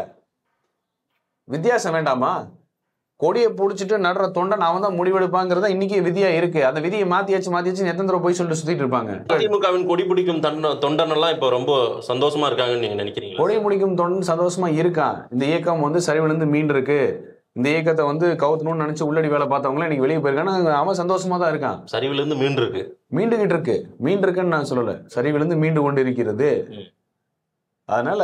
வித்தியாசம் வேண்டாமா கொடியை புடிச்சிட்டு நடுற தொண்டன் அவன் தான் முடிவெடுப்பாங்கிறதா இன்னைக்கு விதியா இருக்கு அந்த விதியை மாத்தியாச்சு மாத்தியாச்சு எத்தனை தடவை போய் சொல்லிட்டு சுத்திட்டு இருப்பாங்க அதிமுகவின் கொடி பிடிக்கும் தண்ட தொண்டன் எல்லாம் இப்ப ரொம்ப சந்தோஷமா இருக்காங்கன்னு நீங்க நினைக்கிறீங்களா கொடி முடிக்கும் தொண்டன் சந்தோஷமா இருக்கான் இந்த இயக்கம் வந்து சரிவிலிருந்து மீண்டு இருக்கு இந்த இயக்கத்தை வந்து கவுத்தணும்னு நினைச்சு உள்ளடி வேலை பார்த்தவங்களும் இன்னைக்கு வெளியே போயிருக்காங்க அவன் சந்தோஷமா தான் இருக்கான் சரிவுல இருந்து மீண்டு இருக்கு மீண்டுகிட்டு இருக்கு மீண்டு இருக்குன்னு நான் சொல்லல சரிவிலிருந்து மீண்டு கொண்டு இருக்கிறது ம். அதனால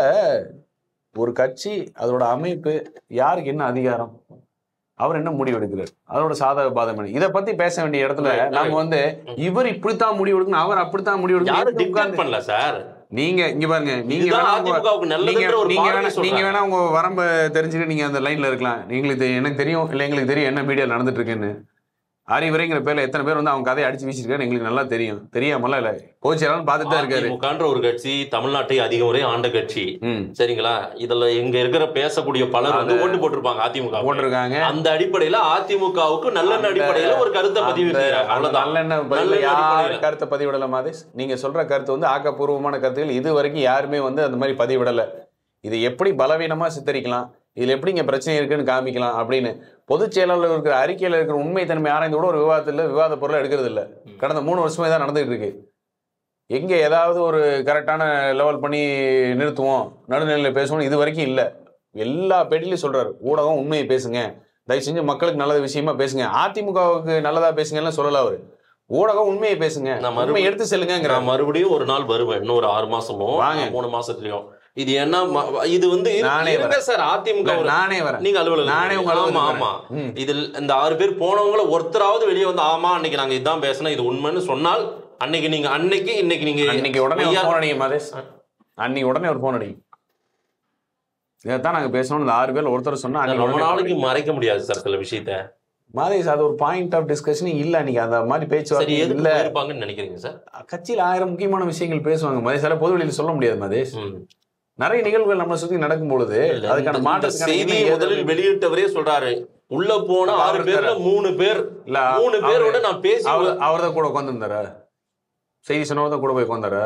ஒரு கட்சி அதோட அமைப்பு யாருக்கு என்ன அதிகாரம் அவர் என்ன முடிவு எடுக்கிறார் அதோட சாதக பாதம் என்ன இதை பத்தி பேச வேண்டிய இடத்துல Right, right. நாம வந்து இவர் இப்படித்தான் முடிவு எடுக்கணும் அவர் அப்படித்தான் முடிவு யாரும் எடுக்கணும் டிக்டேட் உட்கார்ந்து- பண்ணல சார் நீங்க இங்க பாருங்க நீங்க இதுதான் வேணா உங்க- அதிமுகவுக்கு நீங்க நல்லதுன்ற ஒரு நீங்க பார்வை வேணா நீங்க சொல்றாங்க. வேணா உங்க வரம்ப தெரிஞ்சுட்டு நீங்க அந்த லைன்ல இருக்கலாம் எங்களுக்கு தெ- எனக்கு தெரியும் இல்ல எங்களுக்கு தெரியும் என்ன மீடியா நடந்துட்டு இருக்குன்னு அறிவுரைங்கிற பேர்ல எத்தனை பேர் வந்து அவங்க கதையை அடிச்சு வீசிருக்காரு எங்களுக்கு நல்லா தெரியும் தெரியாமல இல்ல கோச்சராலும் பார்த்துட்டு தான் இருக்காரு அதிமுகன்ற ஒரு கட்சி தமிழ்நாட்டை அதிக முறை ஆண்ட கட்சி ம் சரிங்களா இதுல இங்க இருக்கிற பேசக்கூடிய பலர் வந்து ஓட்டு போட்டிருப்பாங்க அதிமுக க்கு. போட்டிருக்காங்க அந்த அடிப்படையில அதிமுகவுக்கு நல்லெண்ண அடிப்படையில ஒரு கருத்தை பதிவு செய்யறாங்க அந்த அவ்வளவுதான் நல்லெண்ணெய் பதிவுல நல்லெண்ணெய் யார் அடிப்படையில. கருத்தை பதிவிடல மாதேஷ் நீங்க சொல்ற கருத்து வந்து ஆக்கப்பூர்வமான கருத்துகள் இது வரைக்கும் யாருமே வந்து அந்த மாதிரி பதிவிடல இது எப்படி பலவீனமா சித்தரிக்கலாம் இதுல எப்படி இங்க பிரச்சனை இருக்குன்னு காமிக்கலாம் அப்படின்னு பொதுச் செயலாளர் இருக்கிற அறிக்கையில இருக்கிற உண்மை தன்மை ஆராய்ந்து கூட ஒரு விவாதத்துல விவாத பொருளை எடுக்கிறது இல்ல கடந்த மூணு வருஷமா தான் நடந்துட்டு இருக்கு எங்க ஏதாவது ஒரு கரெக்டான லெவல் பண்ணி நிறுத்துவோம் நடுநிலையில பேசுவோம் இது வரைக்கும் இல்ல எல்லா பேட்டிலையும் சொல்றாரு ஊடகம் உண்மையை பேசுங்க தயவு செஞ்சு மக்களுக்கு நல்ல விஷயமா பேசுங்க அதிமுகவுக்கு நல்லதா பேசுங்கன்னு சொல்லல அவரு ஊடகம் உண்மையை பேசுங்க நான் உண்மை மறுபடியும் எடுத்து செல்லுங்கிற நான் மறுபடியும் ஒரு நாள் வருவேன் இன்னும் ஒரு ஆறு மாசமோ வாங்க. மூணு மாசத்துலயும் இது என்ன ம- இது வந்து இது- நானே இருங்க சார் அதிமுக ஒரு- நானே வரேன் நீங்க அலுவலகம் நானே உங்க ஆமா அலுவலகத்துக்கு ஆமா வரேன். ம். இதில் இந்த ஆறு பேர் போனவங்கள ஒருத்தராவது வெளியே வந்து ஆமா அன்னைக்கு நாங்க இதான் பேசினோம் இது உண்மைன்னு சொன்னால் அன்னைக்கு நீங்க அன்னைக்கு இன்னைக்கு நீங்க அன்னைக்கு உடனே ஒரு ஐயா, போன் அடிங்க மதேஷ் அன்னைக்கு உடனே ஒரு போன் அடிங்க இதைத்தான் நாங்க பேசணும் இந்த ஆறு பேர்ல ஒருத்தர் சொன்னா அன்னைக்கு ரொம்ப உடனே நாளைக்கு மறைக்க முடியாது சார் சில விஷயத்த மாதேஷ் அது ஒரு பாயிண்ட் ஆஃப் டிஸ்கஷன் இல்ல அன்னைக்கு அந்த மாதிரி சரி பேச்சுவார்த்தை எதுக்கு இல்ல போயிருப்பாங்கன்னு நினைக்கிறீங்க சார் கட்சியில ஆயிரம் முக்கியமான விஷயங்கள் பேசுவாங்க மதேஷ் அதெல்லாம் பொது வெளியில சொல்ல முடியாது மதேஷ் ம். நிறைய நிகழ்வுகள் நம்மளை சுத்தி நடக்கும் பொழுது இல்ல, அதுக்கான இந்த- இந்த மாற்றத்துக்கான செய்தியை என்ன ஏது முதலில் வெளியிட்டவரே சொல்றாரு உள்ள போன ஆறு அவர் பேர்ல இருக்காரு. மூணு பேர் இல்ல மூணு பேரோட நான் பேசி அவர் அவர் தான் கூட உட்காந்துருந்தாரா செய்தி சொன்னவர் தான் கூட போய் உட்காந்தாரா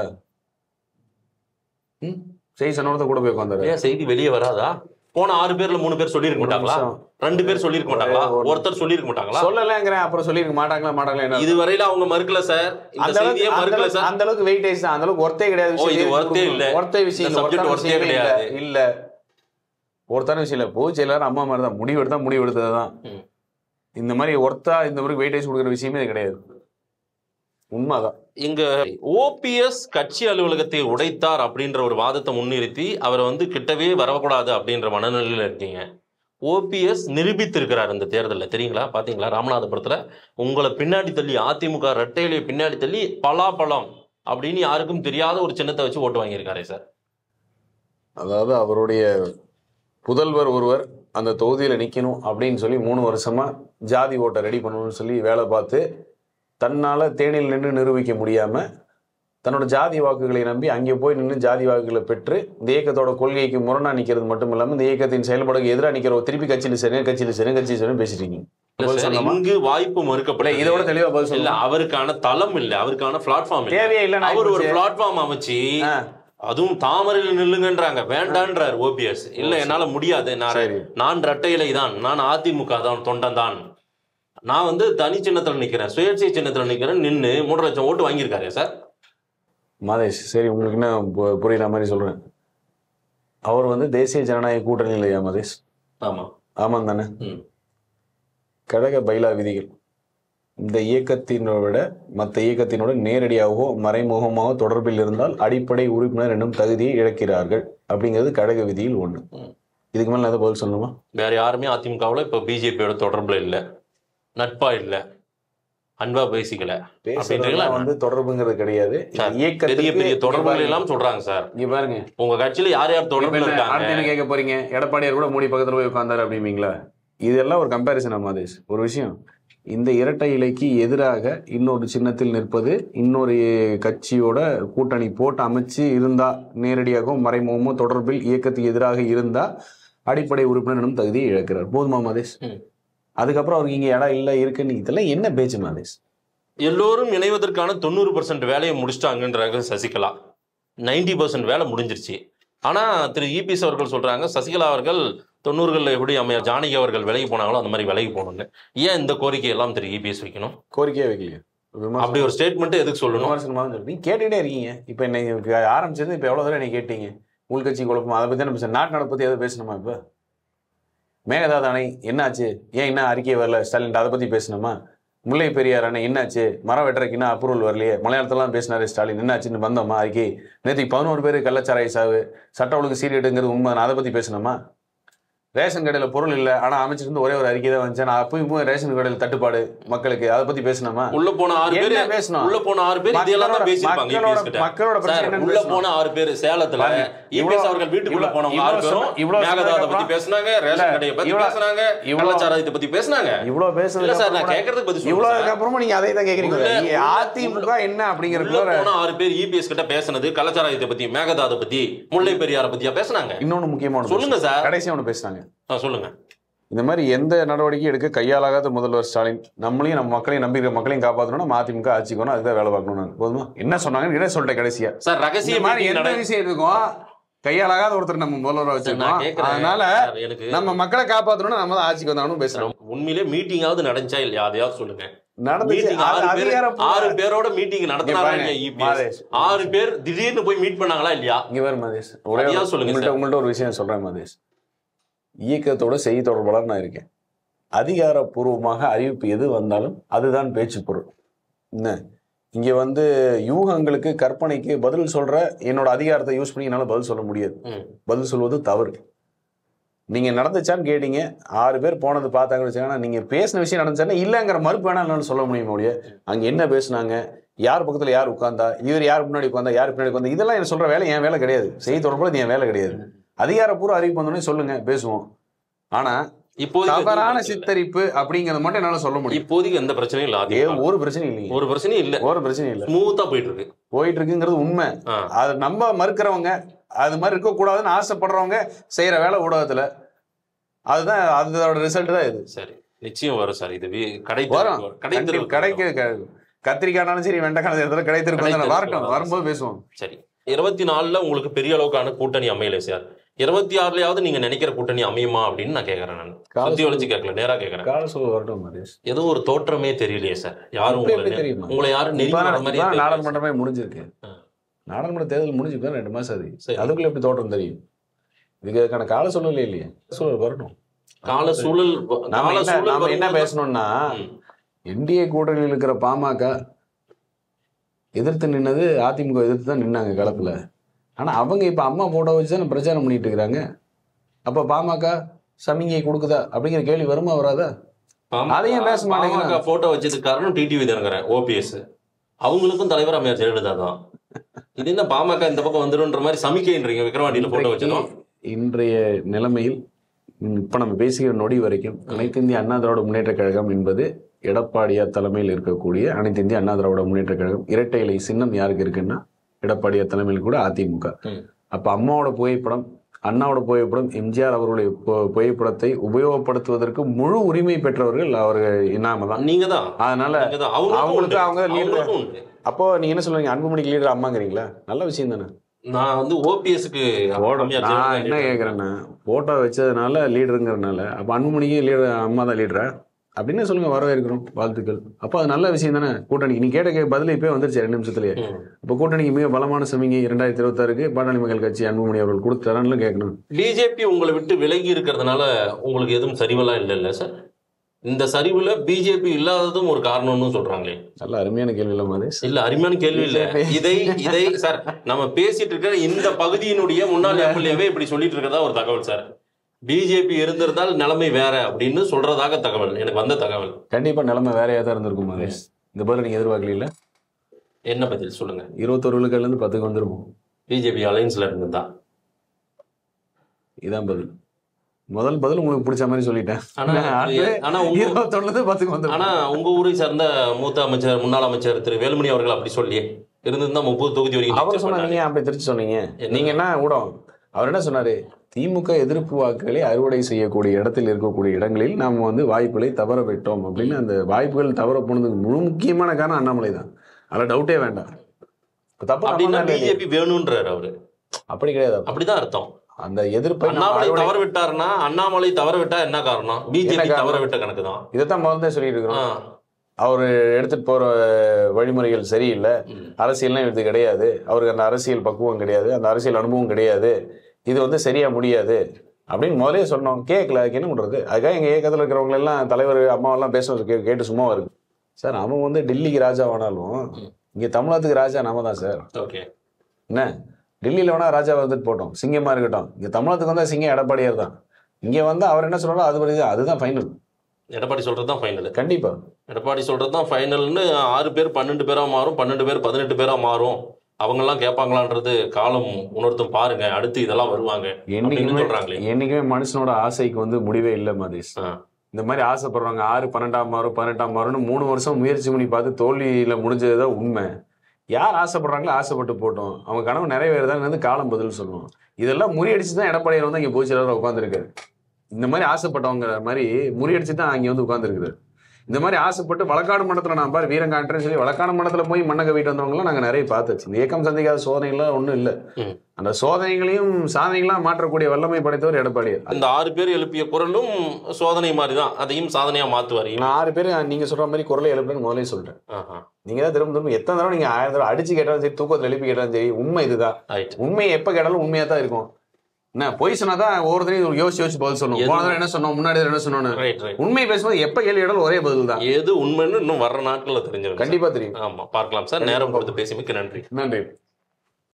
ம் செய்தி சொன்னவர் தான் கூட போய் உட்காந்தாரா ஏன் செய்தி வெளியே வராதா போன ஆறு பேர்ல மூணு பேர் சொல்லிருக்க ஒரு மாட்டாங்களா நிமிஷம். ரெண்டு பேர் சொல்லிருக்க மாட்டாங்களா ஒரே ஒரு- ஒருத்தர் சொல்லிருக்க மாட்டாங்களா சொல்லலைங்கிறேன் அப்புறம் சொல்லிருக்க மாட்டாங்களா மாட்டாங்களா என்ன இதுவரையில அவங்க மறுக்கல சார் இந்த அந்த அளவுக்கு செய்தியே அந்த மறுக்கல அளவுக்கு- சார் அந்த அளவுக்கு வெயிட்டேஜ் தான் அந்த அளவுக்கு ஒர்த்தே கிடையாது ஓ, இது விஷயம். worth ஏ இல்ல. ஒர்த்தே விஷயம் இந்த இல்ல. subject ஒர்த்தான worth ஏ விஷயமே இல்ல. கிடையாது. இல்ல ஒருத்தான விஷயம் இல்ல பொதுச் செயலாளர் அம்மா மாதிரி தான் முடிவு எடுத்தா முடிவு எடுத்ததுதான் ம். இந்த மாதிரி ஒர்த்தா இந்த மாதிரி வெயிட்டேஜ் கொடுக்குற விஷயமே இது கிடையாது உண்மைதான் இங்க ஓபிஎஸ் கட்சி அலுவலகத்தை உடைத்தார் அப்படின்ற ஒரு வாதத்தை முன்னிறுத்தி அவர் வந்து கிட்டவே வரக்கூடாது அப்படின்ற மனநிலையில இருக்கீங்க ஓபிஎஸ் நிரூபித்திருக்கிறார் இந்த தேர்தலில் தெரியுங்களா பாத்தீங்களா ராமநாதபுரத்துல உங்களை பின்னாடி தள்ளி அதிமுக ரெட்டையிலே பின்னாடி தள்ளி பலாப்பழம் அப்படின்னு யாருக்கும் தெரியாத ஒரு சின்னத்தை வச்சு ஓட்டு வாங்கியிருக்காரே சார் அதாவது அவருடைய புதல்வர் ஒருவர் அந்த தொகுதியில நிக்கணும் அப்படின்னு சொல்லி மூணு வருஷமா ஜாதி ஓட்டை ரெடி பண்ணணும்னு சொல்லி வேலை பார்த்து தன்னால தேனில் நின்று நிரூபிக்க முடியாம தன்னோட ஜாதி வாக்குகளை நம்பி அங்கே போய் நின்று ஜாதி வாக்குகளை பெற்று இந்த இயக்கத்தோட கொள்கைக்கு முரணா நிக்கிறது மட்டும் இல்லாம இந்த இயக்கத்தின் செயல்பாடுக்கு எதிராக நிக்கிற ஒரு திருப்பி கட்சியில் சரி கட்சியில் சரி கட்சியில் சரி பேசிட்டு இருக்கீங்க இல்ல பதில் சார், சொல்லலாமா? இங்கு வாய்ப்பு இல்ல, மறுக்கப்படல இதோட தெளிவா பதில் இல்ல சொல்லலாம் அவருக்கான தளம் இல்ல அவருக்கான பிளாட்ஃபார்ம் இல்ல தேவையே இல்ல அவர் ஒரு பிளாட்ஃபார்ம் அமைச்சு ஆ. அதுவும் தாமரையில் நில்லுங்கன்றாங்க வேண்டான்றார் ஓபிஎஸ் இல்ல என்னால முடியாது நான் சரி நான் இரட்டையிலை தான் நான் அதிமுக தான் தொண்டன் தான் நான் வந்து தனி சின்னத்துல நிக்கிறேன் சுயேட்சை சின்னத்துல நிக்கிறேன் நின்னு மூன்று லட்சம் ஓட்டு வாங்கியிருக்காரு சார் மாதேஷ் சரி உங்களுக்கு என்ன பு- புரியுற மாதிரி சொல்றேன் அவர் வந்து தேசிய ஜனநாயக கூட்டணி இல்லையா மாதேஷ் ஆமா ஆமாம் தானே ம். கடக பைலா விதிகள் இந்த இயக்கத்தினோட விட மற்ற இயக்கத்தினோட நேரடியாகவோ மறைமுகமாக தொடர்பில் இருந்தால் அடிப்படை உறுப்பினர் என்னும் தகுதியை இழக்கிறார்கள் அப்படிங்கிறது கடக விதியில் ஒண்ணு ம். இதுக்கு மேல நான் எதாவது பதில் சொல்லணுமா வேற யாருமே அதிமுகவுல இப்ப பிஜேபியோட தொடர்புல இல்ல நட்பா இல்ல அன்பா பேசிக்கல அப்படின்றீங்களா? பேசுறதுலாம் வந்து தொடர்புங்கிறது கிடையாது இந்த சார், பெரிய இயக்கத்துக்கு பெரிய தொடர்புகள் இங்க எல்லாம் சொல்றாங்க சார் இங்க பாருங்க உங்க கட்சியில யார் யார் இப்ப தொடர்புல என்ன, இருக்காங்க அடுத்து என்ன கேட்க போறீங்க எடப்பாடியார் கூட மோடி பக்கத்துல போய் உட்கார்ந்தாரு அப்படிம்பீங்களா இதெல்லாம் ஒரு கம்பேரிசன் மாதேஷ் ஒரு விஷயம் இந்த இரட்டை இலைக்கு எதிராக இன்னொரு சின்னத்தில் நிற்பது இன்னொரு கட்சியோட கூட்டணி போட்டு அமைச்சு இருந்தா நேரடியாகவும் மறைமுகமோ தொடர்பில் இயக்கத்துக்கு எதிராக இருந்தா அடிப்படை உறுப்பினர் எனும் தகுதியை இழக்கிறார் போதுமா மாதேஷ் ம். அதுக்கப்புறம் அவருக்கு இங்க இடம் இல்லை இருக்குன்னு இதெல்லாம் என்ன பேச்சு மாதேஷ் எல்லோரும் இணைவதற்கான தொண்ணூறு பர்சன்ட் வேலையை முடிச்சிட்டாங்கன்றாங்க சசிகலா 90% பர்சன்ட் வேலை முடிஞ்சிருச்சு ஆனா திரு இபிஎஸ் அவர்கள் சொல்றாங்க சசிகலா அவர்கள் தொண்ணூறுகளில் எப்படி அமைய ஜானகி அவர்கள் விலகி போனாங்களோ அந்த மாதிரி விலகி போகணும்னு ஏன் இந்த கோரிக்கை எல்லாம் திரு இபிஎஸ் வைக்கணும் கோரிக்கையே வைக்கலையே அப்படி ஒரு ஸ்டேட்மெண்ட் எதுக்கு சொல்லணும் விமர்சனமாக சொல்லி நீங்க கேட்டுக்கிட்டே இருக்கீங்க இப்போ இன்னைக்கு ஆரம்பிச்சது இப்போ எவ்வளோ தூரம் நீங்க கேட்டீங்க உள்கட்சி குழப்பம் அதை பற்றி என்ன பேச நாட்டு நடப்பை பற்றி எதாவது பேசணுமா இப்போ மேகதாது அணை என்னாச்சு ஏன் என்ன அறிக்கை வரல ஸ்டாலின் அதை பற்றி பேசணுமா முல்லை பெரியார் அணை என்னாச்சு மரம் வெட்டுறதுக்கு என்ன அப்ரூவல் வரலையே மலையாளத்துலாம் பேசினாரு ஸ்டாலின் என்னாச்சுன்னு வந்தோமா அறிக்கை நேற்றுக்கு பதினோரு பேர் கள்ளச்சாராய சாவு சட்ட ஒழுங்கு சீரியடுங்கிறது உண்மை அதை பற்றி பேசணுமா ரேஷன் கடையில் பொருள் இல்லை ஆனால் அமைச்சிருந்து ஒரே ஒரு அறிக்கை தான் வந்துச்சு நான் அப்பவும் இப்போ ரேஷன் கடையில் தட்டுப்பாடு மக்களுக்கு அதை பற்றி பேசணுமா உள்ள போன ஆறு பேர் என்ன பேசணும் உள்ள போன ஆறு பேர் இதெல்லாம் தான் மக்களோட- பேசியிருப்பாங்க மக்களோட- EPS கிட்ட. மக்களோட பிரச்சனை சார் என்னன்னு உள்ள பேசணும். போன ஆறு பேர் சேலத்துல பாருங்க, இபிஎஸ் இவ்வளவு- அவர்கள் வீட்டுக்குள்ள இவ்வளவு- போனவங்க இவ்வளவு ஆறு பேரும் சொன்ன- இவ்வளவு மேகதாதை சொன்னதுக்கு பத்தி பேசுனாங்க ரேஷன் இல்ல, கடையை பத்தி இவ்வளவு- பேசுனாங்க இவ்வளவு- கள்ளச்சாராயத்தை பத்தி பேசுனாங்க இவ்வளவு இல்ல பேசுனதுக்கு சார் நான் அப்புறம் கேட்கறதுக்கு பதில் இவ்வளவுக்கு சொல்லுங்க அப்புறமா நீங்க அதே தான் கேக்குறீங்க உள்ள- நீங்க உள்ள- அதிமுக என்ன அப்படிங்கிறது உள்ள கூட போன ஆறு பேர் இபிஎஸ் கிட்ட பேசுனது கள்ளச்சாராயத்தை பத்தி மேகதாதை பத்தி முல்லை பெரியாரை பத்தியா பேசுனாங்க இன்னொன்னு முக்கியமான சொல்லுங்க சார். கடைசியா ஒண்ணு பேசுனாங்க ஆ, சொல்லுங்க இந்த மாதிரி எந்த நடவடிக்கையும் எடுக்க கையாளாகாத முதல்வர் ஸ்டாலின் நம்மளையும் நம்ம மக்களையும் நம்பி இருக்கிற மக்களையும் காப்பாற்றணும் நம்ம அதிமுக ஆட்சிக்கு வரணும் அதுதான் வேலை பார்க்கணும் நாங்க. போதுமா என்ன சொன்னாங்க என்ன சொல்லிட்டேன் கடைசியா சார் ரகசிய இந்த மாதிரி meeting எந்த நட- விஷயம் இருக்கும் கையாளாகாத ஒருத்தர் நம்ம முதல்வரை சார், நான் வச்சிருக்கோம் கேட்கிறேன். அதனால சார், எனக்கு நம்ம மக்களை காப்பாற்றணும்னு நம்ம தான் ஆட்சிக்கு வந்தாலும் பேசுறோம் உண்மையிலே மீட்டிங்காவது நடந்துச்சா இல்லையா அதையாவது சொல்லுங்க நடந்துச்சு மீட்டிங் அது ஆறு பேர் அதிகாரப்பூர்வ- ஆறு பேரோட மீட்டிங் நடத்தினாரா பாருங்க, இல்லையா இபிஎஸ் மாதேஷ். ஆறு பேர் திடீர்னு போய் மீட் பண்ணாங்களா இல்லையா இங்க வேறு மதேஷ் ஒரே அதையா ஒரு- சொல்லுங்க உங்கள்ட்ட சார். உங்கள்ட்ட ஒரு விஷயம் சொல்றேன் மதேஷ் இயக்கத்தோட செய்தி தொடர்பாளர் நான் இருக்கேன் அதிகாரப்பூர்வமாக அறிவிப்பு எது வந்தாலும் அதுதான் பேச்சு பொருள் என்ன இங்க வந்து யூகங்களுக்கு கற்பனைக்கு பதில் சொல்ற என்னோட அதிகாரத்தை யூஸ் பண்ணி என்னால பதில் சொல்ல முடியாது ம். பதில் சொல்வது தவறு நீங்க நடந்துச்சான்னு கேட்டீங்க ஆறு பேர் போனது பார்த்தாங்கன்னு வச்சாங்கன்னா நீங்க பேசின விஷயம் நடந்துச்சானா இல்லைங்கிற மறுப்பு வேணா என்னால சொல்ல முடியுமா ஒழிய அங்க என்ன பேசுனாங்க யார் பக்கத்துல யார் உட்கார்ந்தா இவர் யார் முன்னாடி உட்கார்ந்தா யார் பின்னாடி உட்கார்ந்தா இதெல்லாம் என்ன சொல்ற வேலை என் வேலை கிடையாது செய்தி தொடர்புல இது என் வேலை கிடையாது அதிகாரப்பூர்வ அறிவிப்பு வந்தோடனே சொல்லுங்க பேசுவோம் ஆனா இப்போதைக்கு தவறான எதுவும் இல்ல. சித்தரிப்பு அப்படிங்கறது மட்டும் என்னால சொல்ல முடியும் இப்போதைக்கு எந்த பிரச்சனையும் இல்ல ஏ அதிமுக. ஒரு பிரச்சனையும் இல்லைங்க ஒரு பிரச்சனையும் இல்ல ஒரு பிரச்சனையும் இல்ல ஸ்மூத்தா போயிட்டு இருக்கு போயிட்டு இருக்குங்கிறது உண்மை ஆ. அது நம்ம மறுக்கிறவங்க அது மாதிரி இருக்கக்கூடாதுன்னு ஆசைப்படுறவங்க செய்யற வேலை ஊடகத்துல அதுதான் அதோட ரிசல்ட் தான் இது சரி நிச்சயம் வரும் சார் இது வி- கடை வரும். தெரு- கடை தெரு கடைக்கு க- கத்திரிக்காய்னாலும் சரி வெண்டைக்காய் இடத்துல கடை தெருக்கு வந்து கடை வரட்டும் தெருக்கு வரும்போது பேசுவோம் சரி இருபத்தி நாலுல உங்களுக்கு பெரிய அளவுக்கான கூட்டணி அமையல சார் இருபத்தி ஆறுலயாவது நீங்க நினைக்கிற கூட்டணி அமையுமா அப்படின்னு நான் கேக்குறேன் நான் கால சுத்தி வளைச்சு கேட்கல நேரா கேக்குறேன் கால சொல்ல வரட்டும் மகேஷ் ஏதோ ஒரு தோற்றமே தெரியலையே சார் யாரும் எப்படி உங்களை எப்படி தெரியுமா? உங்களை யாரும் நெருங்கி இப்ப வர மாதிரியே இப்ப தெரியல. நாடாளுமன்றமே முடிஞ்சிருக்கு ஆ. நாடாளுமன்ற தேர்தல் முடிஞ்சுக்கு ரெண்டு மாசம் அது சரி. அதுக்குள்ள எப்படி தோற்றம் தெரியும் இதுக்கு அதுக்கான கால சூழ்நிலை இல்லையே சூழல் வரணும் கால சூழல் நாம கால என்ன சூழல் நாம என்ன வரும்போது- பேசணும்னா ம். என்டிஏ கூட்டணியில் இருக்கிற பாமக எதிர்த்து நின்னது அதிமுக எதிர்த்து தான் நின்னாங்க களத்துல ஆனா அவங்க இப்ப அம்மா போட்டோ வச்சு தானே பிரச்சாரம் பண்ணிட்டு இருக்கிறாங்க அப்ப பாமக சமிங்கை கொடுக்குதா அப்படிங்கிற கேள்வி வருமா வராதா பாமக அதையும் பேச மாட்டேங்கிறாங்க. பாமக போட்டோ வச்சதுக்கு காரணம் டிடிவி தினகரன் ஓபிஎஸ் அவங்களுக்கும் தலைவர் அம்மையார் ஜெயலலிதா தான் இது என்ன பாமக இந்த பக்கம் வந்துருன்ற மாதிரி சமிக்கைன்றீங்க விக்ரவாண்டியில போட்டோ வச்சதும் இன்றைய நிலைமையில் ம், இப்ப நம்ம பேசுகிற நொடி வரைக்கும் அனைத்து இந்திய அண்ணா திராவிட முன்னேற்ற கழகம் என்பது எடப்பாடியார் தலைமையில் இருக்கக்கூடிய அனைத்து இந்திய அண்ணா திராவிட முன்னேற்ற கழகம் இரட்டை இலை சின்னம் யாருக்கு இருக்குன்னா எடப்பாடியார் தலைமையில் கூட அதிமுக ம். அப்ப அம்மாவோட புகைப்படம் அண்ணாவோட புகைப்படம் எம்ஜிஆர் அவர்களுடைய பு- புகைப்படத்தை உபயோகப்படுத்துவதற்கு முழு உரிமை பெற்றவர்கள் அவர்கள் இன்னாம தான் நீங்க தான் அதனால நீங்க தான் அவங்களுக்கும் அவங்களுக்கு உண்டு. அவங்க leader. அவங்களுக்கும் உண்டு. அப்போ நீங்க என்ன சொல்றீங்க அன்புமணிக்கு லீடர் அம்மாங்கிறீங்களா நல்ல விஷயம் தானே நான் வந்து ஓபிஎஸ்க்கு நான் என்ன கேட்குறேன்னா போட்டோ வச்சதுனால லீடருங்கிறதுனால அப்போ அன்புமணிக்கு லீடர் அம்மா தான் லீடரா அப்படின்னு சொல்லுங்க வரவேற்கிறோம் வாழ்த்துக்கள் அப்போ அது நல்ல விஷயம் தானே கூட்டணிக்கு நீ கேட்ட கே பதில் இப்போ வந்துருச்சு ரெண்டு நிமிஷத்துலயே இப்போ கூட்டணிக்கு மிக பலமான சமிங்கை இரண்டாயிரத்தி இருபத்தாறுக்கு பாட்டாளி மக்கள் கட்சி அன்புமணி அவர்கள் கொடுத்தாரான்னு கேட்கணும் பிஜேபி உங்களை விட்டு விலகி இருக்கிறதுனால உங்களுக்கு எதுவும் சரிவெல்லாம் இல்லை இல்ல சார் இந்த சரிவுல பிஜேபி இல்லாததும் ஒரு காரணம்னு சொல்றாங்களே நல்ல அருமையான கேள்வி இல்லை மாதிரி இல்ல அருமையான கேள்வி இல்ல இதை இதை சார் நம்ம பேசிட்டு இருக்கிற இந்த பகுதியினுடைய முன்னாள் எம்எல்ஏவே இப்படி சொல்லிட்டு இருக்கிறதா ஒரு தகவல் சார் பிஜேபி இருந்திருந்தால் நிலைமை வேற அப்படின்னு சொல்றதாக தகவல் எனக்கு வந்த தகவல் கண்டிப்பா நிலைமை வேறையா தான் இருந்திருக்கும் மகேஷ் இந்த பதில் நீங்க எதிர்பார்க்கல என்ன பதில் சொல்லுங்க இருபத்தொரு விழுக்காடுல இருந்து பத்துக்கு வந்துருக்கும் பிஜேபி அலைன்ஸ்ல இருந்ததா இதான் பதில் முதல் பதில் உங்களுக்கு பிடிச்ச மாதிரி சொல்லிட்டேன் ஆனா அடுத்து ஆனா உங்க இருபத்தொன்னுல இருந்து பத்துக்கு வந்துருக்கும் ஆனா உங்க ஊரை சார்ந்த மூத்த அமைச்சர் முன்னாள் அமைச்சர் திரு வேலுமணி அவர்கள் அப்படி சொல்லியே இருந்திருந்தா முப்பது தொகுதி வரைக்கும் அவர் நிச்சயம் சொன்னா பண்ணாங்க. நீங்க ஏன் அப்படி திருச்சி சொன்னீங்க என்ன? நீங்க என்ன ஊடகம் அவர் என்ன சொன்னாரு திமுக எதிர்ப்பு வாக்குகளை அறுவடை செய்யக்கூடிய இடத்தில் இருக்கக்கூடிய இடங்களில் நாம் வந்து வாய்ப்புகளை தவற விட்டோம் அப்படின்னு அந்த வாய்ப்புகள் தவற போனதுக்கு முழு முக்கியமான காரணம் அண்ணாமலை தான் அதுல டவுட்டே வேண்டாம் இப்ப தப்பு அப்படின்னா நம்ம மேல இல்லையே. பிஜேபி வேணும்ன்றாரு அவரு அப்படி கிடையாது அப்படிதான் அர்த்தம் அந்த எதிர்ப்பை நம்ம அண்ணாமலை அறுவடை- தவற விட்டாருன்னா அண்ணாமலை தவற விட்டா என்ன காரணம் பிஜேபி காரணம்? தவற விட்ட கணக்கு தான் இதைத்தான் முதல்ல சொல்லிட்டு இருக்கிறோம் அவர் எடுத்துட்டு போற வழிமுறைகள் சரியில்லை அரசியல்லாம் இவருக்கு கிடையாது அவருக்கு அந்த அரசியல் பக்குவம் கிடையாது அந்த அரசியல் அனுபவம் கிடையாது இது வந்து சரியா முடியாது அப்படின்னு முதலே சொன்னோம் கேட்கல அதுக்கு என்ன பண்றது அதுக்காக எங்க இயக்கத்தில் இருக்கிறவங்க எல்லாம் தலைவர் அம்மாவெல்லாம் பேசுறது கே- கேட்டு சும்மா இருக்கு சார் அவன் வந்து டெல்லிக்கு ராஜாவானாலும் இங்க தமிழகத்துக்கு ராஜா நாம தான் சார் ஓகே என்ன டெல்லியில வேணா ராஜா வந்துட்டு போட்டோம் சிங்கமா இருக்கட்டும் இங்க தமிழகத்துக்கு வந்தா சிங்கம் எடப்பாடியார் தான் இங்க வந்து அவர் என்ன சொல்றாரோ அது படி அதுதான் ஃபைனல் எடப்பாடி சொல்றது தான் ஃபைனல் கண்டிப்பா எடப்பாடி சொல்றது தான் ஃபைனல்னு ஆறு பேர் பன்னெண்டு பேரா மாறும் பன்னெண்டு பேர் பதினெட்டு பேரா மாறும் அவங்கெல்லாம் கேட்பாங்களான்றது காலம் உணர்த்தும் பாருங்க அடுத்து இதெல்லாம் வருவாங்க அப்படின்னு என்னைக்குமே சொல்றாங்களே என்னைக்குமே மனுஷனோட ஆசைக்கு வந்து முடிவே இல்லை மதேஷ் ஆ. இந்த மாதிரி ஆசைப்படுறாங்க ஆறு பன்னெண்டாம் மாறும் பதினெட்டாம் மாறும்னு மூணு வருஷம் முயற்சி பண்ணி பார்த்து தோல்வியில முடிஞ்சதுதான் உண்மை யார் ஆசைப்படுறாங்களோ ஆசைப்பட்டு போட்டோம் அவங்க கனவு நிறைவேறுதான் வந்து காலம் பதில் சொல்லுவோம் இதெல்லாம் முறியடிச்சு தான் எடப்பாடியார் வந்து இங்க பொதுச்செயலாளர் உட்காந்துருக்காரு இந்த மாதிரி ஆசைப்பட்டவங்க மாதிரி முறியடிச்சு தான் அங்க வந்து உட்காந்துருக்குது இந்த மாதிரி ஆசைப்பட்டு வழக்காடு மண்டலத்துல நான் பாரு வீரங்காட்டுறேன்னு சொல்லி வழக்காடு மண்டலத்துல போய் மண்ணை கவிட்டு வந்தவங்களாம் நாங்க நிறைய பார்த்தாச்சு இந்த இயக்கம் சந்திக்காத சோதனைகள்லாம் ஒண்ணும் இல்ல ம். அந்த சோதனைகளையும் சாதனைகளாம் மாற்றக்கூடிய வல்லமை படைத்தவர் எடப்பாடியார் இந்த ஆறு பேர் எழுப்பிய குரலும் சோதனை மாதிரி தான் அதையும் சாதனையா மாத்துவாரு நான் ஆறு பேர் நீங்க சொல்ற மாதிரி குரலை எழுப்புறேன்னு முதலே சொல்றேன் ஆஹா நீங்க தான் திரும்ப திரும்ப எத்தனை தடவை நீங்க ஆயிரம் தடவை அடிச்சு கேட்டாலும் சரி தூக்கத்துல எழுப்பி கேட்டாலும் சரி உண்மை இதுதான் ரைட் உண்மை எப்ப கேட்டாலும் உண்மையா தான் இருக்கும் என்ன பொய் சொன்னாதான் ஒவ்வொருத்தரையும் யோசிச்சு யோசிச்சு பதில் சொல்லணும் எது- போன தடவை என்ன சொன்னோம் முன்னாடி தடவை என்ன சொன்னோன்னு ரைட் ரைட் உண்மை பேசும்போது எப்ப கேள்வி கேட்டாலும் ஒரே பதில் தான் எது உண்மைன்னு இன்னும் வர்ற நாட்கள்ல தெரிஞ்சிடும் கண்டிப்பா தெரியும் ஆமா பார்க்கலாம் சார் நேரம் கொடுத்து பேசி மிக்க நன்றி நன்றி